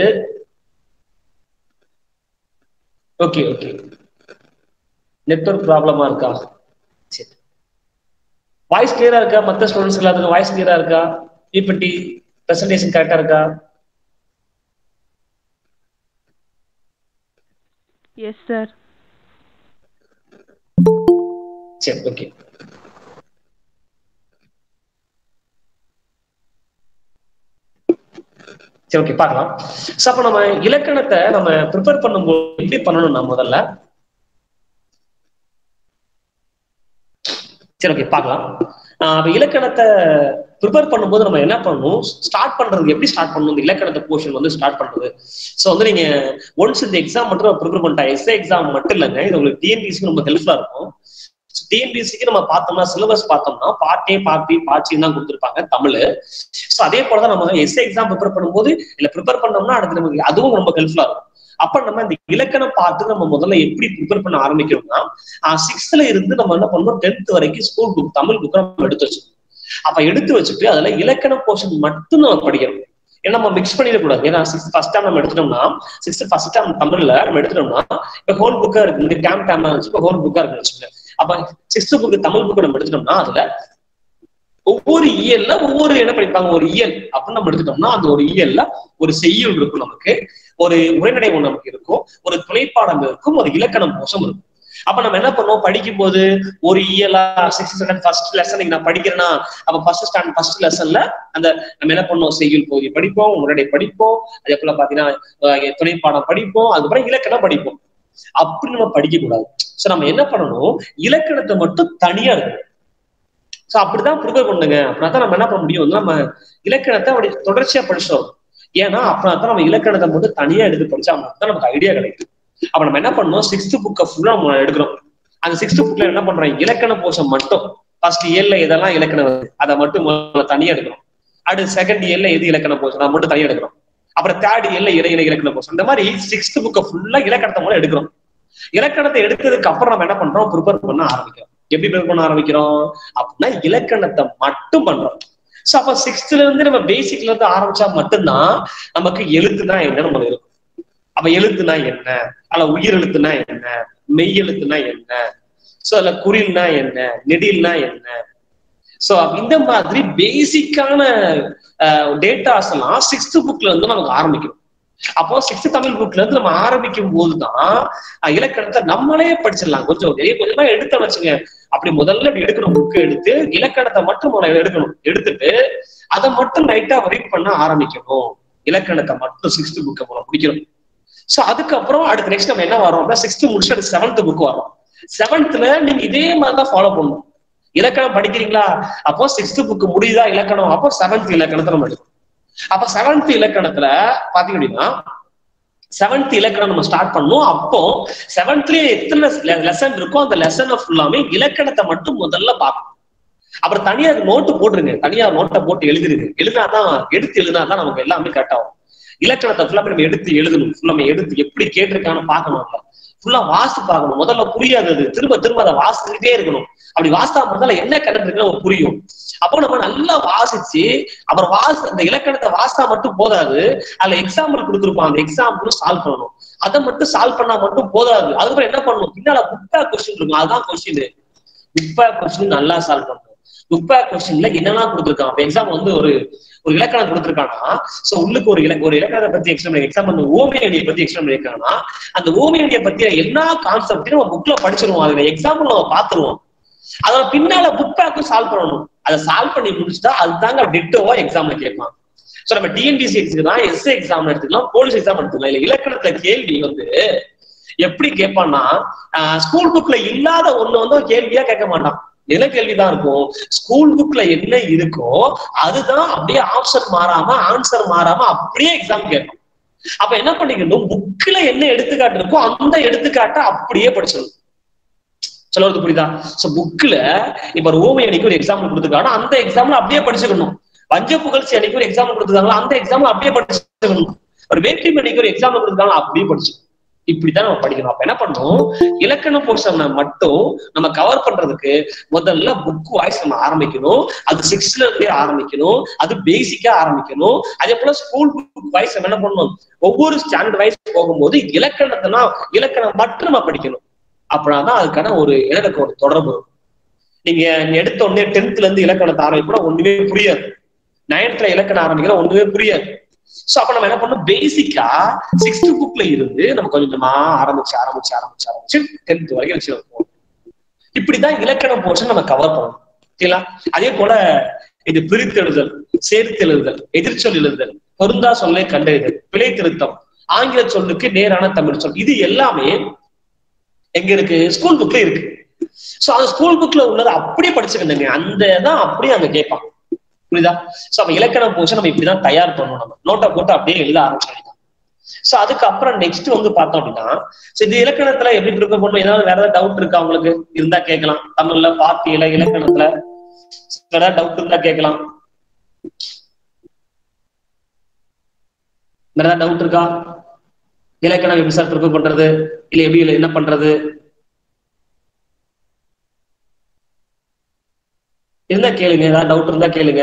S1: ஓகே ஓகே நெட்ஒர்க் ப்ராப்ளமா இருக்கா சரி வாய்ஸ் கிளியரா இருக்கா மத்த ஸ்டூடெண்ட்ஸ் எல்லாத்துக்கும் வாய்ஸ் கிளியரா இருக்கா பிபிடி பிரசன்டேஷன் கரெக்டா இருக்கா
S2: எஸ் சார்
S1: சரி ஓகே சரி ஓகே பார்க்கலாம் சோ அப்ப நம்ம இலக்கணத்தை நம்ம ப்ரிப்பேர் பண்ணும்போது எப்படி பண்ணணும்னா முதல்ல சரி ஓகே பார்க்கலாம் அப்ப இலக்கணத்தை ப்ரிப்பேர் பண்ணும்போது நம்ம என்ன பண்ணணும் ஸ்டார்ட் பண்றது எப்படி ஸ்டார்ட் பண்ணணும் இந்த இலக்கணத்தை போர்ஷன் வந்து ஸ்டார்ட் பண்றது ஸோ வந்து நீங்க ஒன்ஸ் இந்த எக்ஸாம் மட்டும் ப்ரிப்பேர் பண்ணிட்டா எஸ்ஏ எக்ஸாம் மட்டும் இல்லைங்க இது உங்களுக்கு டிஎன்பிசிக்கு ரொம்ப ஹெல்ப்ஃபுல்லா இருக்கும் டிஎன்பிசிக்கு நம்ம பார்த்தோம்னா சிலபஸ் பார்த்தோம்னா part A part B part C தான் கொடுத்துருப்பாங்க தமிழ் ஸோ அதே போலதான் நம்ம எஸ்ஏ எக்ஸாம் ப்ரிப்பேர் பண்ணும்போது இல்ல ப்ரிப்பேர் பண்ணோம்னா அடுத்து நமக்கு அதுவும் ரொம்ப ஹெல்ப்ஃபுல்லா இருக்கும் அப்ப நம்ம இந்த இலக்கணம் பார்த்து நம்ம முதல்ல எப்படி ப்ரிப்பேர் பண்ண ஆரம்பிக்கிறோம்னா சிக்ஸ்த்ல இருந்து நம்ம என்ன பண்ணணும் டென்த் வரைக்கும் ஸ்கூல் புக் தமிழ் புக் நம்ம எடுத்து வச்சுக்கணும் அப்ப எடுத்து வச்சுட்டு அதுல இலக்கண போர்ஷன் மட்டும் நம்ம படிக்கணும் ஏன்னா நம்ம மிக்ஸ் பண்ணிடக்கூடாது ஏன்னா சிக்ஸ்த் ஃபர்ஸ்ட் டைம் நம்ம எடுத்துட்டோம்னா சிக்ஸ்த் ஃபர்ஸ்ட் டைம் தமிழ்ல நம்ம எடுத்துட்டோம்னா இப்ப ஹோல் புக்கா இருக்கு இந்த டேம் டேம் வச்சு இப்போ ஹோல் புக்கா இருக்குன்னு வச்சுக்கோங்க அப்ப சிக்ஸ்த் புக் தமிழ் புக் நம்ம எடுத்துட்டோம்னா அதுல ஒவ்வொரு இயல்ல ஒவ்வொரு என்ன படிப்பாங்க ஒரு இயல் அப்படின்னு நம்ம எடுத்துட்டோம்னா அந்த ஒரு இயல்ல ஒரு செய்யுள் இருக்கும் நமக்கு ஒரு உரைநடை ஒன்று நமக்கு இருக்கும் ஒரு துணைப்பாடம் இருக்கும் ஒரு இலக்கணம் மோசம் இருக்கும் அப்ப நம்ம என்ன பண்ணுவோம் படிக்கும் போது ஒரு இயலா சிக்ஸ்த் ஸ்டாண்டர்ட் ஃபர்ஸ்ட் லெசன் நான் படிக்கிறேன்னா அப்ப ஃபர்ஸ்ட் ஸ்டாண்டர்ட் ஃபர்ஸ்ட் லெசன்ல அந்த நம்ம என்ன பண்ணுவோம் செய்யுள் பகுதி படிப்போம் உரைநடை படிப்போம் அதே போல பாத்தீங்கன்னா துணைப்பாடம் படிப்போம் அதுக்கப்புறம் இலக்கணம் படிப்போம் அப்படி நம்ம படிக்க கூடாது சோ நம்ம என்ன பண்ணணும் இலக்கணத்தை மட்டும் தனியா இருக்கணும் சோ அப்படிதான் ப்ரிப்பேர் பண்ணுங்க அப்படின்னா தான் நம்ம என்ன பண்ண முடியும் நம்ம இலக்கணத்தை அப்படி தொடர்ச்சியா படிச்சோம் ஏன்னா அப்படின்னா தான் நம்ம இலக்கணத்தை மட்டும் தனியா எடுத்து படிச்சா மட்டும் நமக்கு ஐடியா கிடைக்கும் அப்ப நம்ம என்ன பண்ணோம் சிக்ஸ்த் புக்கை ஃபுல்லா நம்ம எடுக்கிறோம் அந்த சிக்ஸ்த் புக்ல என்ன பண்றோம் இலக்கண போஷம் மட்டும் ஃபர்ஸ்ட் இயர்ல எதெல்லாம் இலக்கணம் வருது அதை மட்டும் தனியா எடுக்கிறோம் அடுத்து செகண்ட் இயர்ல எது இலக்கண போஷம் அதை மட்டும் தனியா எடுக்கிறோம் அப்புறம் தேர்ட் இயர்ல இடையில இலக்கண போஷம் இந்த மாதிரி சிக்ஸ்த் புக்கை ஃபுல்லா இலக்கணத்தை மூலம் எடுக்கிறோம் இலக்கணத்தை எடுத்ததுக்கு அப்புறம் நம்ம என்ன பண்றோம் ப்ரிப்பேர் பண்ண ஆரம்பிக்கிறோம் எப்படி ப்ரிப்பேர் பண்ண ஆரம்பிக்கிறோம் அப்படின்னா இலக்கணத்தை மட்டும் பண்றோம் சோ அப்ப சிக்ஸ்த்ல இருந்து நம்ம பேசிக்ல இருந்து ஆரம்பிச்சா மட்டும்தான் நமக்கு எழுத்துனா என்ன நம்ம இருக்கும் அப்ப எழுத்துனா என்ன அல்ல உயிர் எழுத்துனா என்ன மெய் எழுத்துனா என்ன சோ அதுல குறில்னா என்ன நெடில்னா என்ன சோ இந்த மாதிரி பேசிக்கான டேட்டாஸ் எல்லாம் சிக்ஸ்த் புக்ல இருந்து நமக்கு ஆரம்பிக்கும் அப்போ சிக்ஸ்த் தமிழ் புக்ல இருந்து நம்ம ஆரம்பிக்கும் போதுதான் இலக்கணத்தை நம்மளே படிச்சிடலாம் கொஞ்சம் நிறைய கொஞ்சமா எடுத்த வச்சுங்க அப்படி முதல்ல இப்படி எடுக்கணும் புக் எடுத்து இலக்கணத்தை மட்டும் முதல்ல எடுக்கணும் எடுத்துட்டு அதை மட்டும் லைட்டா ரீட் பண்ண ஆரம்பிக்கணும் இலக்கணத்தை மட்டும் சிக்ஸ்த் புக்கை போல முடிக்கணும் சோ அதுக்கப்புறம் அடுத்து நெக்ஸ்ட் நம்ம என்ன வரோம் அப்படின்னா சிக்ஸ்த் முடிச்சு அடுத்து செவன்த் புக் வரும் செவன்த்ல நீங்க இதே மாதிரிதான் ஃபாலோ பண்ணணும் இலக்கணம் படிக்கிறீங்களா அப்போ சிக்ஸ்த் புக் முடியுதா இலக்கணம் அப்போ செவன்த் இலக்கணத்தை நம்ம எடுக்கணும் அப்ப செவன்த் இலக்கணத்துல பாத்தீங்க அப்படின்னா செவன்த் இலக்கணம் நம்ம ஸ்டார்ட் பண்ணோம் அப்போ செவன்த்லயே எத்தனை லெசன் இருக்கோ அந்த லெசனை ஃபுல்லாமே இலக்கணத்தை மட்டும் முதல்ல பார்க்கணும் அப்புறம் தனியா நோட்டு போட்டுருங்க தனியா நோட்டை போட்டு எழுதிருங்க எழுதினாதான் எடுத்து எழுதினாதான் நமக்கு எல்லாமே கரெக்ட் ஆகும் இலக்கணத்தை ஃபுல்லா நம்ம எடுத்து எழுதணும் ஃபுல்லா நம்ம எடுத்து எப்படி கேட்டிருக்கான்னு பார்க்கணும் ஃபுல்லா வாசி பார்க்கணும் முதல்ல புரியாது அது திரும்ப திரும்ப அதை வாசிக்கிட்டே இருக்கணும் அப்படி வாசித்தா முதல்ல என்ன கணக்கு இருக்குன்னு நமக்கு புரியும் அப்போ நம்ம நல்லா வாசிச்சு அப்புறம் வாசி அந்த இலக்கணத்தை வாசித்தா மட்டும் போதாது அதுல எக்ஸாம்பிள் கொடுத்துருப்பான் அந்த எக்ஸாம்பிளும் சால்வ் பண்ணணும் அதை மட்டும் சால்வ் பண்ணா மட்டும் போதாது அதுக்கப்புறம் என்ன பண்ணணும் பின்னால புக் பேக் கொஸ்டின் இருக்கும் அதுதான் கொஸ்டின் புக் பேக் கொஸ்டின் நல்லா சால்வ் பண்ணணும் புக் பேக் கொஸ்டின்ல என்னெல்லாம் கொடுத்துருக்கான் அப்ப எக்ஸாம் வந்து ஒரு ஒரு இலக்கணம் கொடுத்துருக்காங்கன்னா சோ உள்ளுக்கு ஒரு இலக்க ஒரு இலக்கணத்தை பத்தி எக்ஸ்பிளைன் எக்ஸாம் அந்த ஓமியடியை பத்தி எக்ஸ்பிளைன் பண்ணிருக்காங்கன்னா அந்த ஓமியடியை பத்தி எல்லா கான்செப்டையும் நம்ம புக்ல படிச்சிருவோம் அதுல எக்ஸாம்பிள் நம்ம பாத்துருவோம் அதோட பின்னால புக் பேக்கும் சால்வ் பண்ணணும் அதை சால்வ் பண்ணி முடிச்சுட்டா அதுதாங்க டிட்டோவா எக்ஸாம்ல கேட்பான் சோ நம்ம டிஎன்டிசி எடுத்துக்கலாம் எஸ்ஏ எக்ஸாம் எடுத்துக்கலாம் போலீஸ் எக்ஸாம் எடுத்துக்கலாம் இல்ல இலக்கணத்துல கேள்வி வந்து எப்படி கேட்பான்னா ஸ்கூல் புக்ல இல்லாத ஒண்ணு வந்து கேள்வியா கேட்க மாட்டான் என்ன கேள்விதான் இருக்கும் ஸ்கூல் புக்ல என்ன இருக்கோ அதுதான் அப்படியே ஆப்ஷன் மாறாம ஆன்சர் மாறாம அப்படியே எக்ஸாம் கேட்கும் அப்ப என்ன பண்ணிக்கணும் புக்ல என்ன எடுத்துக்காட்டு இருக்கோ அந்த எடுத்துக்காட்டை அப்படியே படிச்சிடணும் சொல்றது புரியுதா சோ புக்ல இப்ப ஒரு ஓமை அன்னைக்கு ஒரு எக்ஸாம்பிள் கொடுத்துருக்காங்க அந்த எக்ஸாம்பிள் அப்படியே படிச்சுக்கணும் பஞ்ச புகழ்ச்சி அன்னைக்கு ஒரு எக்ஸாம்பிள் கொடுத்துருக்காங்க அந்த எக்ஸாம்பிள் அப்படியே படிச்சுக்கணும் ஒரு வேற்றி அன்னைக்கு ஒரு எக்ஸாம்பிள் கொடுத்துருக்காங்க அப்படியே படிச்சுக்கணும் இப்படிதான் நம்ம படிக்கணும் அப்ப என்ன பண்ணணும் இலக்கண போர்ஷனை மட்டும் நம்ம கவர் பண்றதுக்கு முதல்ல புக் வாய்ஸ் நம்ம ஆரம்பிக்கணும் அது சிக்ஸ்த்ல இருந்தே ஆரம்பிக்கணும் அது பேசிக்கா ஆரம்பிக்கணும் அதே போல ஸ்கூல் புக் வாய்ஸ் நம்ம என்ன பண்ணணும் ஒவ்வொரு ஸ்டாண்டர்ட் வைஸ் போகும்போது இலக்கணத்தினா இலக்கணம் மட்டும் நம்ம படிக்கணும் அப்படின்னா அதுக்கான ஒரு எனக்கு ஒரு தொடர்பு இருக்கும் நீங்க எடுத்த உடனே டென்த்ல இருந்து இலக்கணத்தை ஆரம்பிக்கணும் ஒண்ணுமே புரியாது நைன்த்ல இலக்கணம் ஆரம்பிக்கிற ஒண்ணுமே புரியாது சோ அப்ப நம்ம என்ன பண்ணோம் பேசிக்கா சிக்ஸ்த் புக்ல இருந்து நம்ம கொஞ்சம் கொஞ்சமா ஆரம்பிச்சு ஆரம்பிச்சு ஆரம்பிச்சு ஆரம்பிச்சு டென்த் வரைக்கும் வச்சு வைப்போம் இப்படிதான் இலக்கணம் போர்ஷன் நம்ம கவர் பண்ணணும் ஓகேங்களா அதே போல இது பிரித்தெழுதல் சேர்த்தெழுதல் எதிர்ச்சொல் எழுதல் பொருந்தா சொல்லை கண்டறிதல் பிழை திருத்தம் ஆங்கில சொல்லுக்கு நேரான தமிழ் சொல் இது எல்லாமே எங்க இருக்கு ஸ்கூல் புக்ல இருக்கு சோ அந்த ஸ்கூல் புக்ல உள்ளதை அப்படியே படிச்சுக்கணுங்க அந்த தான் அப்படியே அங்க கேட்பான் புரியுதா சோ அப்ப இலக்கணம் போச்சு நம்ம இப்படிதான் தயார் பண்ணணும் நம்ம நோட்டை போட்டு அப்படியே எழுத ஆரம்பிச்சிடலாம் சோ அதுக்கப்புறம் நெக்ஸ்ட் வந்து பார்த்தோம் அப்படின்னா சோ இந்த இலக்கணத்துல எப்படி ப்ரிப்பேர் பண்ணணும் ஏதாவது வேற ஏதாவது டவுட் இருக்கா உங்களுக்கு இருந்தா கேட்கலாம் தமிழ்ல பாத்தியில இலக்கணத்துல ஏதாவது டவுட் இருந்தா கேட்கலாம் வேற ஏதாவது டவுட் இருக்கா இலக்கணம் எப்படி சார் ப்ரிப்பேர் பண்றது இல்ல எப்படி என்ன பண்றது இருந்தா கேளுங்க ஏதாவது டவுட் இருந்தா கேளுங்க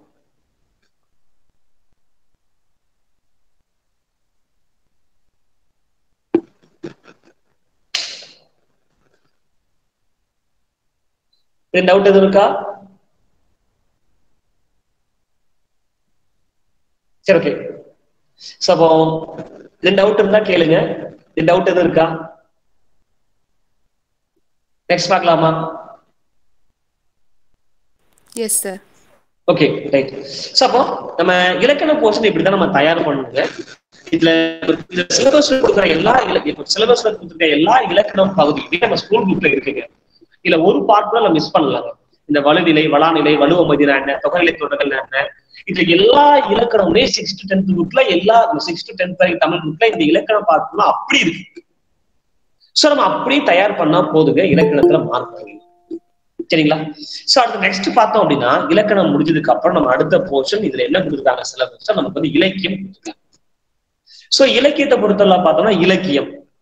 S1: டவுட் எதுவும் இருக்கா சரி ஓகே சோ அப்போ இது டவுட் இருந்தா கேளுங்க இது டவுட் எதுவும் இருக்கா நெக்ஸ்ட் பார்க்கலாமா
S2: yes sir
S1: okay right so அப்போ நம்ம இலக்கண போர்ஷன் இப்படிதான் நம்ம தயார் பண்ணுங்க இதுல இந்த சிலபஸ்ல கொடுக்குற எல்லா இலக்கிய சிலபஸ்ல கொடுத்துருக்க எல்லா இலக்கணம் பகுதியுமே நம்ம ஸ்கூல் புக்ல இருக்குங்க இதுல ஒரு பார்ட் தான் நம்ம மிஸ் பண்ணலாங்க இந்த வலுநிலை வளாநிலை வலுவ மதினா என்ன தொகைநிலை தொடர்கள் என்ன இது எல்லா இலக்கணமுமே சிக்ஸ் டு டென்த் புக்ல எல்லா சிக்ஸ் டு டென்த் வரைக்கும் தமிழ் புக்ல இந்த இலக்கண பார்ட்லாம் அப்படி இருக்கு சோ நம்ம அப்படியே தயார் பண்ணா போதுங்க இலக்கணத்துல மார்க் வாங்கி சரிங்களா சோ அடுத்து நெக்ஸ்ட் பார்த்தோம் அப்படின்னா இலக்கணம் முடிஞ்சதுக்கு அப்புறம் நம்ம அடுத்த போர்ஷன் இதுல என்ன கொடுத்துருக்காங்க சிலபஸ் நமக்கு வந்து இலக்கியம் கொடுத்துருக்காங்க சோ இலக்கியத்தை பொறுத்தவரை பார்த்தோம்னா இலக்கியம்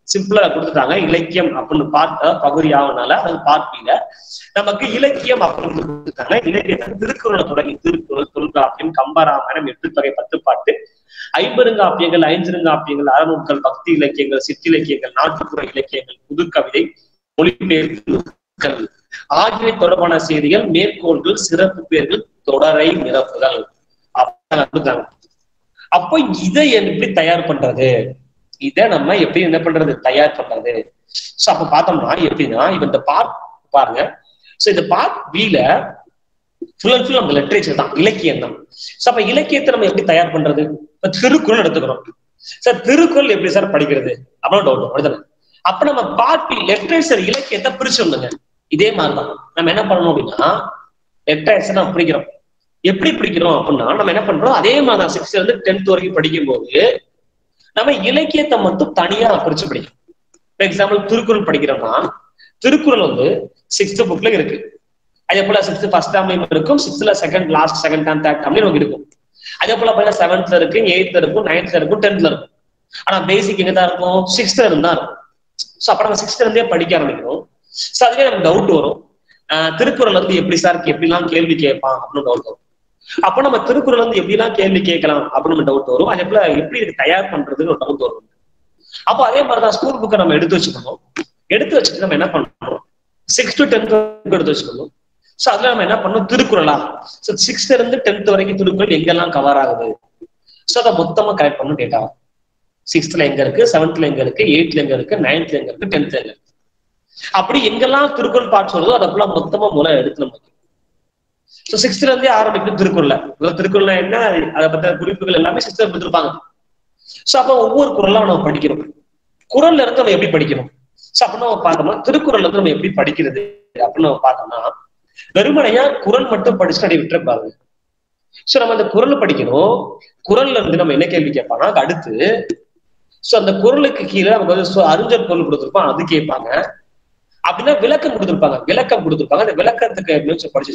S1: சிம்பிளா கொடுத்துட்டாங்க இலக்கியம் அப்படின்னு பார்த்த பகுதி ஆகுனால அது பார்ப்பில நமக்கு இலக்கியம் அப்படின்னு கொடுத்துருக்காங்க இலக்கியத்தை திருக்குறளை தொடங்கி திருக்குறள் தொல்காப்பியம் கம்பராமாயணம் எட்டு தொகை பத்து பாட்டு ஐம்பெருங்காப்பியங்கள் ஐஞ்சிருங்காப்பியங்கள் அறநூட்கள் பக்தி இலக்கியங்கள் சிற்றிலக்கியங்கள் நாட்டுப்புற இலக்கியங்கள் புதுக்கவிதை மொழிபெயர்ப்பு ஆகியவை தொடர்பான செய்திகள் மேற்கோள்கள் சிறப்பு பேர்கள் தொடரை நிரப்புகள் கொடுத்தாங்க அப்போ இதை எப்படி தயார் பண்றது இதை நம்ம எப்படி என்ன பண்றது தயார் பண்றது சோ அப்ப பார்த்தோம்னா எப்படின்னா இப்ப இந்த பார்ட் பாருங்க சோ இந்த பார்ட் பில ஃபுல் அண்ட் ஃபுல் நம்ம லிட்ரேச்சர் தான் இலக்கியம் தான் சோ அப்ப இலக்கியத்தை நம்ம எப்படி தயார் பண்றது இப்ப திருக்குறள் எடுத்துக்கிறோம் சார் திருக்குறள் எப்படி சார் படிக்கிறது அப்படின்னு டவுட் அப்படிதானே அப்ப நம்ம பார்ட் லிட்ரேச்சர் இலக்கியத்தை பிரிச்சுடுங்க இதே மாதிரிதான் நம்ம என்ன பண்ணணும் அப்படின்னா லிட்ரேச்சர் நம்ம பிடிக்கிறோம் எப்படி பிடிக்கிறோம் அப்படின்னா நம்ம என்ன பண்றோம் அதே மாதிரி தான் சிக்ஸ்த்ல இருந்து டென்த் வரைக்கும் படிக்கும் போது நம்ம இலக்கியத்தை மட்டும் தனியா பிரிச்சு படிக்கணும் ஃபார் எக்ஸாம்பிள் திருக்குறள் படிக்கிறோம்னா திருக்குறள் வந்து சிக்ஸ்த் புக்ல இருக்கு அதே போல சிக்ஸ்த் ஃபர்ஸ்ட் டேம்லயும் இருக்கும் சிக்ஸ்த்ல second last second term third டேம்லயும் நமக்கு இருக்கும் அதே போல பார்த்தீங்கன்னா செவன்த்ல இருக்கு எயித்ல இருக்கும் நைன்த்ல இருக்கும் டென்த்ல இருக்கும் ஆனா பேசிக் எங்க தான் இருக்கும் சிக்ஸ்த்ல இருந்தா இருக்கும் ஸோ அப்ப நம்ம சிக்ஸ்த்ல இருந்தே படிக்க ஆரம்பிக்கணும் ஸோ அதுவே நமக்கு டவுட் வரும் திருக்குறள் வந்து எப்படி சார் எப்படிலாம் கேள்வி கேட்பான் அப்படின்னு டவுட் வரும் அப்போ நம்ம திருக்குறள் வந்து எப்படிலாம் கேள்வி கேட்கலாம் அப்படின்னு டவுட் வரும் அதே போல எப்படி இதுக்கு தயார் பண்றதுன்னு ஒரு டவுட் வரும் அப்போ அதே மாதிரிதான் ஸ்கூல் புக்கை நம்ம எடுத்து வச்சுக்கணும் எடுத்து வச்சுட்டு நம்ம என்ன பண்ணணும் சிக்ஸ் டு டென்த் எடுத்து வச்சுக்கணும் ஸோ அதுல நம்ம என்ன பண்ணணும் திருக்குறளா ஸோ சிக்ஸ்த்ல இருந்து டென்த் வரைக்கும் திருக்குறள் எங்கெல்லாம் கவர் ஆகுது ஸோ அதை மொத்தமா கலெக்ட் பண்ணணும் டேட்டா சிக்ஸ்த்ல எங்க இருக்கு செவன்த்ல எங்க இருக்கு எயித்ல எங்க இருக்கு நைன்த்ல எங்க இருக்கு டென்த்ல எங்க இருக்கு அப்படி எங்கெல்லாம் திருக்குறள் பார்ட்ஸ் வருதோ அதை ஃபுல்லா மொத்தமா மூலம் எடுத்து நம்ம ஸோ சிக்ஸ்த்ல இருந்தே ஆரம்பிக்கும் திருக்குறள்ல திருக்குறள் என்ன அதை பத்த குறிப்புகள் எல்லாமே சிக்ஸ்த்ல கொடுத்துருப்பாங்க ஸோ அப்போ ஒவ்வொரு குரலா நம்ம படிக்கிறோம் குரல்ல இருந்து நம்ம எப்படி படிக்கணும் ஸோ அப்படின்னு நம்ம பார்த்தோம்னா திருக்குறள்ல இருந்து நம்ம எப்படி படிக்கிறது அப்படின்னு நம்ம பார்த்தோம்னா வெறுமனையா குரல் மட்டும் படிச்சுட்டு அப்படியே விட்டுறப்பாரு ஸோ நம்ம அந்த குரல் படிக்கணும் குரல்ல இருந்து நம்ம என்ன கேள்வி கேட்பானா அடுத்து ஸோ அந்த குரலுக்கு கீழே நமக்கு வந்து அறிஞர் பொருள் கொடுத்துருப்போம் அது கேட்பாங்க அப்படின்னா விளக்கம் கொடுத்துருப்பாங்க விளக்கம் கொடுத்துருப்பாங்க அந்த விளக்கத்துக்கு எப்படின்னு படிச்சு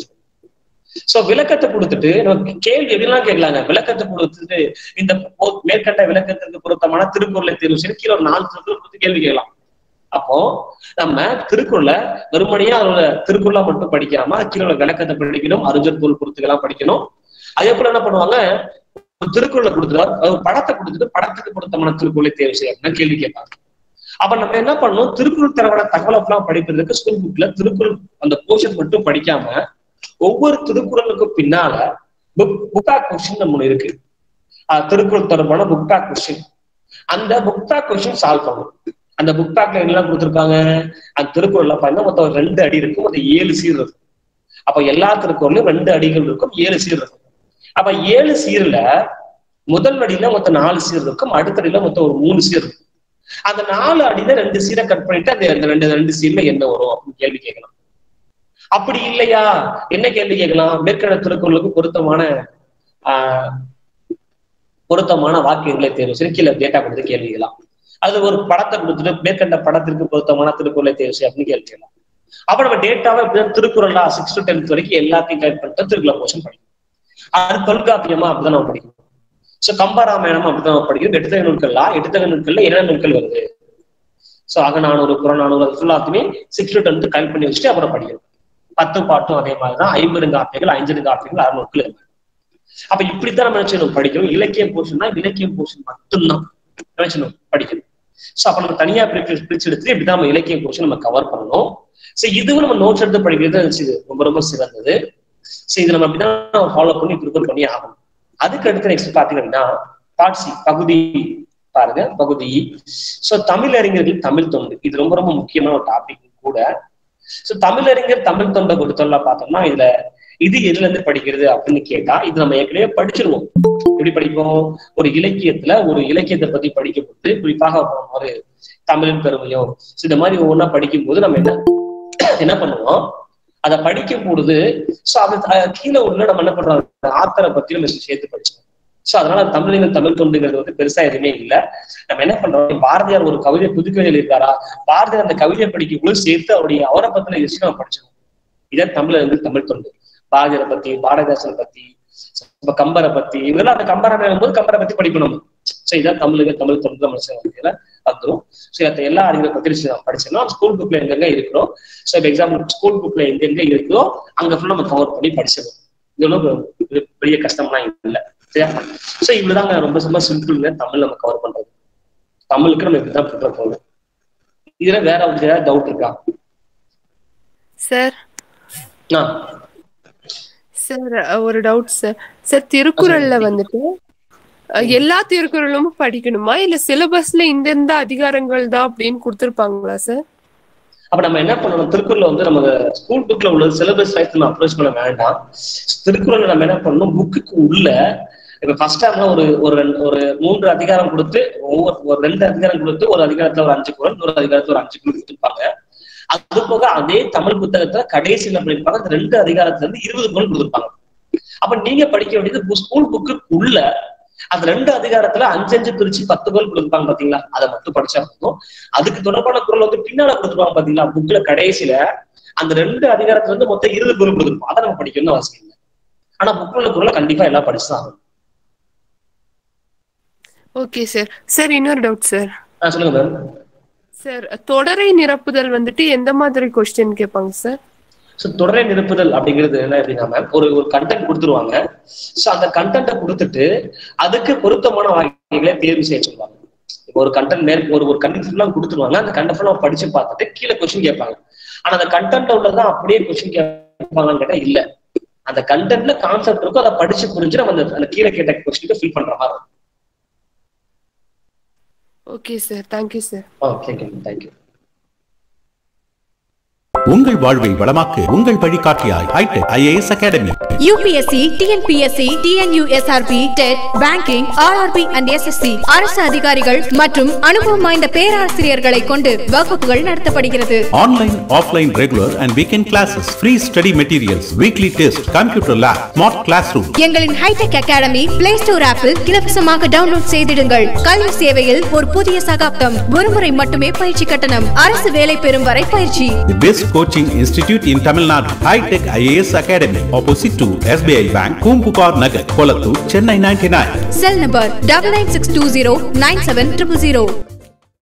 S1: சோ விளக்கத்தை கொடுத்துட்டு நமக்கு கேள்வி எப்படிலாம் கேட்கலாங்க விளக்கத்தை கொடுத்துட்டு இந்த மேற்கண்ட விளக்கத்திற்கு பொருத்தமான திருக்குறளை தேர்வு செய்து கீழே ஒரு நாலு திருக்குறள் கொடுத்து கேள்வி கேட்கலாம் அப்போ நம்ம திருக்குறளை வெறுமனையா அதோட திருக்குறளா மட்டும் படிக்காம கீழே உள்ள விளக்கத்தை படிக்கணும் அறிஞர் பொருள் பொறுத்துக்கெல்லாம் படிக்கணும் அதே போல என்ன பண்ணுவாங்க திருக்குறளை கொடுத்துட்டு படத்தை கொடுத்துட்டு படத்துக்கு பொருத்தமான திருக்குறளை தேர்வு செய்யணும் கேள்வி கேட்பாங்க அப்ப நம்ம என்ன பண்ணணும் திருக்குறள் தரவான தகவலை எல்லாம் படிப்பதற்கு ஸ்கூல் புக்ல திருக்குறள் அந்த போர்ஷன் மட்டும் படிக்காம ஒவ்வொரு திருக்குறளுக்கும் பின்னால புக் புக்கா கொஸ்டின் நம்ம இருக்கு திருக்குறள் தொடர்பான புக் பேக் கொஸ்டின் அந்த புக் பேக் கொஸ்டின் சால்வ் பண்ணணும் அந்த புக் பேக்ல என்னெல்லாம் கொடுத்துருக்காங்க அந்த திருக்குறள்ல பாத்தீங்கன்னா மொத்தம் ரெண்டு அடி இருக்கும் அது ஏழு சீர் இருக்கும் அப்ப எல்லா திருக்குறளும் ரெண்டு அடிகள் இருக்கும் ஏழு சீர் இருக்கும் அப்ப ஏழு சீர்ல முதல் அடியில மொத்தம் நாலு சீர் இருக்கும் அடுத்த அடியில மொத்தம் ஒரு மூணு சீர் இருக்கும் அந்த நாலு அடியில ரெண்டு சீரை கட் பண்ணிட்டு அந்த ரெண்டு ரெண்டு சீர்ல என்ன வரும் அப்படின்னு கேள்வி கேட்கலாம் அப்படி இல்லையா என்ன கேள்வி கேட்கலாம் மேற்கண்ட திருக்குறளுக்கு பொருத்தமான ஆஹ் பொருத்தமான வாக்கியங்களை தேர்வு செய்து கீழே டேட்டா கொடுத்து கேள்வி கேட்கலாம் அது ஒரு படத்தை கொடுத்துட்டு மேற்கண்ட படத்திற்கு பொருத்தமான திருக்குறளை தேர்வு செய்ய அப்படின்னு கேள்வி கேட்கலாம் அப்ப நம்ம டேட்டாவை இப்படிதான் திருக்குறளா சிக்ஸ் டு டென்த் வரைக்கும் எல்லாத்தையும் கலெக்ட் பண்ணிட்டு திருக்குறள் போர்ஷன் படிக்கணும் அது தொல்காப்பியமா அப்படிதான் நம்ம படிக்கணும் சோ கம்பராமாயணம் அப்படிதான் நம்ம படிக்கணும் எட்டுத்தகை நூல்கள்லாம் எட்டுத்தகை நூல்கள்ல என்னென்ன நூல்கள் வருது சோ அகநானூறு புறநானூறு அது ஃபுல்லாத்துமே சிக்ஸ் டு டென்த் கலெக்ட் பண்ணி வச்சுட்டு அப்புறம் படிக்கணும் பத்து பாட்டும் அதே மாதிரிதான் ஐம்பெருங்காப்பியங்கள் ஐஞ்செருங்காப்பியங்கள் அறுநூறுக்கள் இருக்கு அப்ப இப்படித்தான் நம்ம நினைச்சணும் படிக்கணும் இலக்கியம் போர்ஷன்னா இலக்கியம் போர்ஷன் மட்டும்தான் நினைச்சணும் படிக்கணும் சோ அப்ப நம்ம தனியா பிரிச்சு பிரிச்சு எடுத்து இப்படிதான் நம்ம இலக்கியம் போர்ஷன் நம்ம கவர் பண்ணணும் சோ இதுவும் நம்ம நோட்ஸ் எடுத்து படிக்கிறது ரொம்ப ரொம்ப சிறந்தது சோ இது நம்ம அப்படிதான் ஃபாலோ பண்ணி ப்ரிப்பேர் பண்ணி ஆகணும் அதுக்கு அடுத்து நெக்ஸ்ட் பாத்தீங்க அப்படின்னா பாட்சி பகுதி பாருங்க பகுதி சோ தமிழ் அறிஞர்கள் தமிழ் தொண்டு இது ரொம்ப ரொம்ப முக்கியமான ஒரு டாபிக் கூட சோ தமிழறிஞர் தமிழ் தொண்டை பொறுத்தவரை பார்த்தோம்னா இதுல இது எதுல இருந்து படிக்கிறது அப்படின்னு கேட்டா இது நம்ம ஏற்கனவே படிச்சிருவோம் எப்படி படிப்போம் ஒரு இலக்கியத்துல ஒரு இலக்கியத்தை பத்தி படிக்கும் போது குறிப்பாக ஒரு தமிழின் பெருமையோ இந்த மாதிரி ஒவ்வொன்றா படிக்கும் போது நம்ம என்ன என்ன பண்ணுவோம் அதை படிக்கும் பொழுது சோ அது கீழே உள்ள நம்ம என்ன பண்றோம் ஆத்தரை பத்தி நம்ம சேர்த்து படிச்சோம் சோ அதனால தமிழின் தமிழ் தொண்டுங்கிறது வந்து பெருசா எதுவுமே இல்லை நம்ம என்ன பண்றோம் பாரதியார் ஒரு கவிதை புது கவிதையில் இருக்காரா பாரதியார் அந்த கவிதை படிக்கும் போது சேர்த்து அவருடைய அவரை பத்தின விஷயம் நம்ம படிச்சோம் இதான் தமிழ்ல இருந்து தமிழ் தொண்டு பாரதியாரை பத்தி பாரதிதாசனை பத்தி கம்பரை பத்தி இதெல்லாம் அந்த கம்பரை போது கம்பரை பத்தி படிக்கணும் சோ இதான் தமிழுக்கு தமிழ் தொண்டு நம்ம செய்யல வந்துடும் ஸோ அதை எல்லா அறிவை பத்தி நம்ம படிச்சோம்னா ஸ்கூல் புக்ல எங்கெங்க இருக்கிறோம் ஸோ இப்போ எக்ஸாம்பிள் ஸ்கூல் புக்ல எங்கெங்க இருக்கோ அங்க ஃபுல்லாக நம்ம கவர் பண்ணி படிச்சிடணும் இது ஒன்றும் பெரிய கஷ்டம்லாம் இல்லை சரியா ஸோ இவ்வளவுதாங்க ரொம்ப ரொம்ப சிம்பிள்ங்க தமிழ் நம்ம கவர் பண்றது தமிழுக்கு நம்ம இப்படிதான் ப்ரிப்பேர் பண்ணணும் இதுல வேற உங்களுக்கு ஏதாவது டவுட் இருக்கா
S2: சார்
S1: ஆ
S2: சார் ஒரு டவுட் சார் சார் திருக்குறள்ல வந்துட்டு அஹ், எல்லா திருக்குறளும் படிக்கணுமா இல்ல சிலபஸ்ல இந்த இந்த அதிகாரங்கள் தான் அப்படின்னு கொடுத்திருப்பாங்களா சார்
S1: அப்ப நம்ம என்ன பண்ணணும் திருக்குறள் வந்து நம்ம ஸ்கூல் புக்ல உள்ள சிலபஸ் வைஸ் நம்ம அப்ரோச் பண்ண வேண்டாம் திருக்குறள் நம்ம என்ன பண்ணணும் புக்குக்கு உள்ள இப்ப ஃபர்ஸ்ட் டைம்ல ஒரு ஒரு ரெண்டு- ஒரு மூன்று அதிகாரம் கொடுத்து ஒவ்வொரு ஒரு ரெண்டு அதிகாரம் கொடுத்து ஒரு அதிகாரத்துல ஒரு அஞ்சு குரல் ஒரு அதிகாரத்துல ஒரு அஞ்சு குரல் கொடுத்துருப்பாங்க அது போக அதே தமிழ் புத்தகத்துல கடைசி என்ன பண்ணிருப்பாங்க அந்த ரெண்டு அதிகாரத்துல இருந்து இருபது குரல் கொடுத்துருப்பாங்க அப்ப நீங்க படிக்க வேண்டியது ஸ்கூல் புக்கு உள்ள அந்த ரெண்டு அதிகாரத்துல அஞ்சு அஞ்சு பிரிச்சு பத்து குரல் கொடுத்துருப்பாங்க பாத்தீங்களா அதை மட்டும் படிச்சா போதும் அதுக்கு தொடர்பான குரல் வந்து பின்னால கொடுத்துருப்பாங்க பாத்தீங்களா புக்ல கடைசியில அந்த ரெண்டு அதிகாரத்துல இருந்து மொத்தம் இருபது குரல் கொடுத்துருப்போம் அதை நம்ம படிக்கணும்னு அவசியம் இல்லை ஆனா புக்ல உள்ள குரலை கண்டிப்பா எல்லாம் படிச்சுதான் ஆகணும்
S2: ஓகே சார் சார் இன்னொரு டவுட் சார்
S1: ஆஹ் சொல்லுங்க மேம்
S2: சார் தொடரை நிரப்புதல் வந்துட்டு எந்த மாதிரி கொஸ்டின் கேட்பாங்க சார்
S1: ஸோ தொடரை நிரப்புதல் அப்படிங்கிறது என்ன அப்படின்னா மேம் ஒரு ஒரு கண்டென்ட் கொடுத்துருவாங்க ஸோ அந்த கண்டென்ட்டை கொடுத்துட்டு அதுக்கு பொருத்தமான வாக்கியங்களை தேர்வு செய்ய சொல்லுவாங்க இப்போ ஒரு கண்டென்ட் நேர் ஒரு ஒரு கண்டென்ட் ஃபுல்லாக கொடுத்துருவாங்க அந்த கண்டென்ட் ஃபுல்லாக படிச்சு பார்த்துட்டு கீழே கொஸ்டின் கேட்பாங்க ஆனா அந்த கண்டென்ட்ல உள்ளதான் அப்படியே கொஸ்டின் கேட்பாங்கன்னு கேட்டா இல்ல அந்த கண்டென்ட்ல கான்செப்ட் இருக்கும் அதை படிச்சு புரிஞ்சு நம்ம அந்த அந்த கீழே கேட்ட கொஸ்டினுக்கு ஃபில் பண்ற மாதிரி இருக்கும்
S2: okay sir thank you sir
S1: okay thank you
S3: உங்கள் வாழ்வை வளமாக்கு உங்கள் வழிகாட்டியாய் Hitech IAS Academy
S4: UPSC TNPSC TNUSRB TET banking RRB and SSC அரசு அதிகாரிகள் மற்றும் அனுபவம் வாய்ந்த பேராசிரியர்களை கொண்டு வகுப்புகள் நடத்தப்படுகிறது
S3: online offline regular and weekend classes free study materials weekly test computer lab smart class room
S4: எங்களின் ஹைடெக் அகாடமி பிளே ஸ்டோர் ஆப்பில் இலவசமாக டவுன்லோட் செய்திடுங்கள் கல்வி சேவையில் ஒரு புதிய சகாப்தம் ஒருமுறை மட்டுமே பயிற்சி கட்டணம் அரசு வேலை பெறும் வரை பயிற்சி
S3: the best coaching institute in Tamil Nadu Hitech IAS Academy opposite to SBI bank Poompuhar Nagar Kolathur Chennai ninety nine
S4: cell number double nine six two zero nine seven triple zero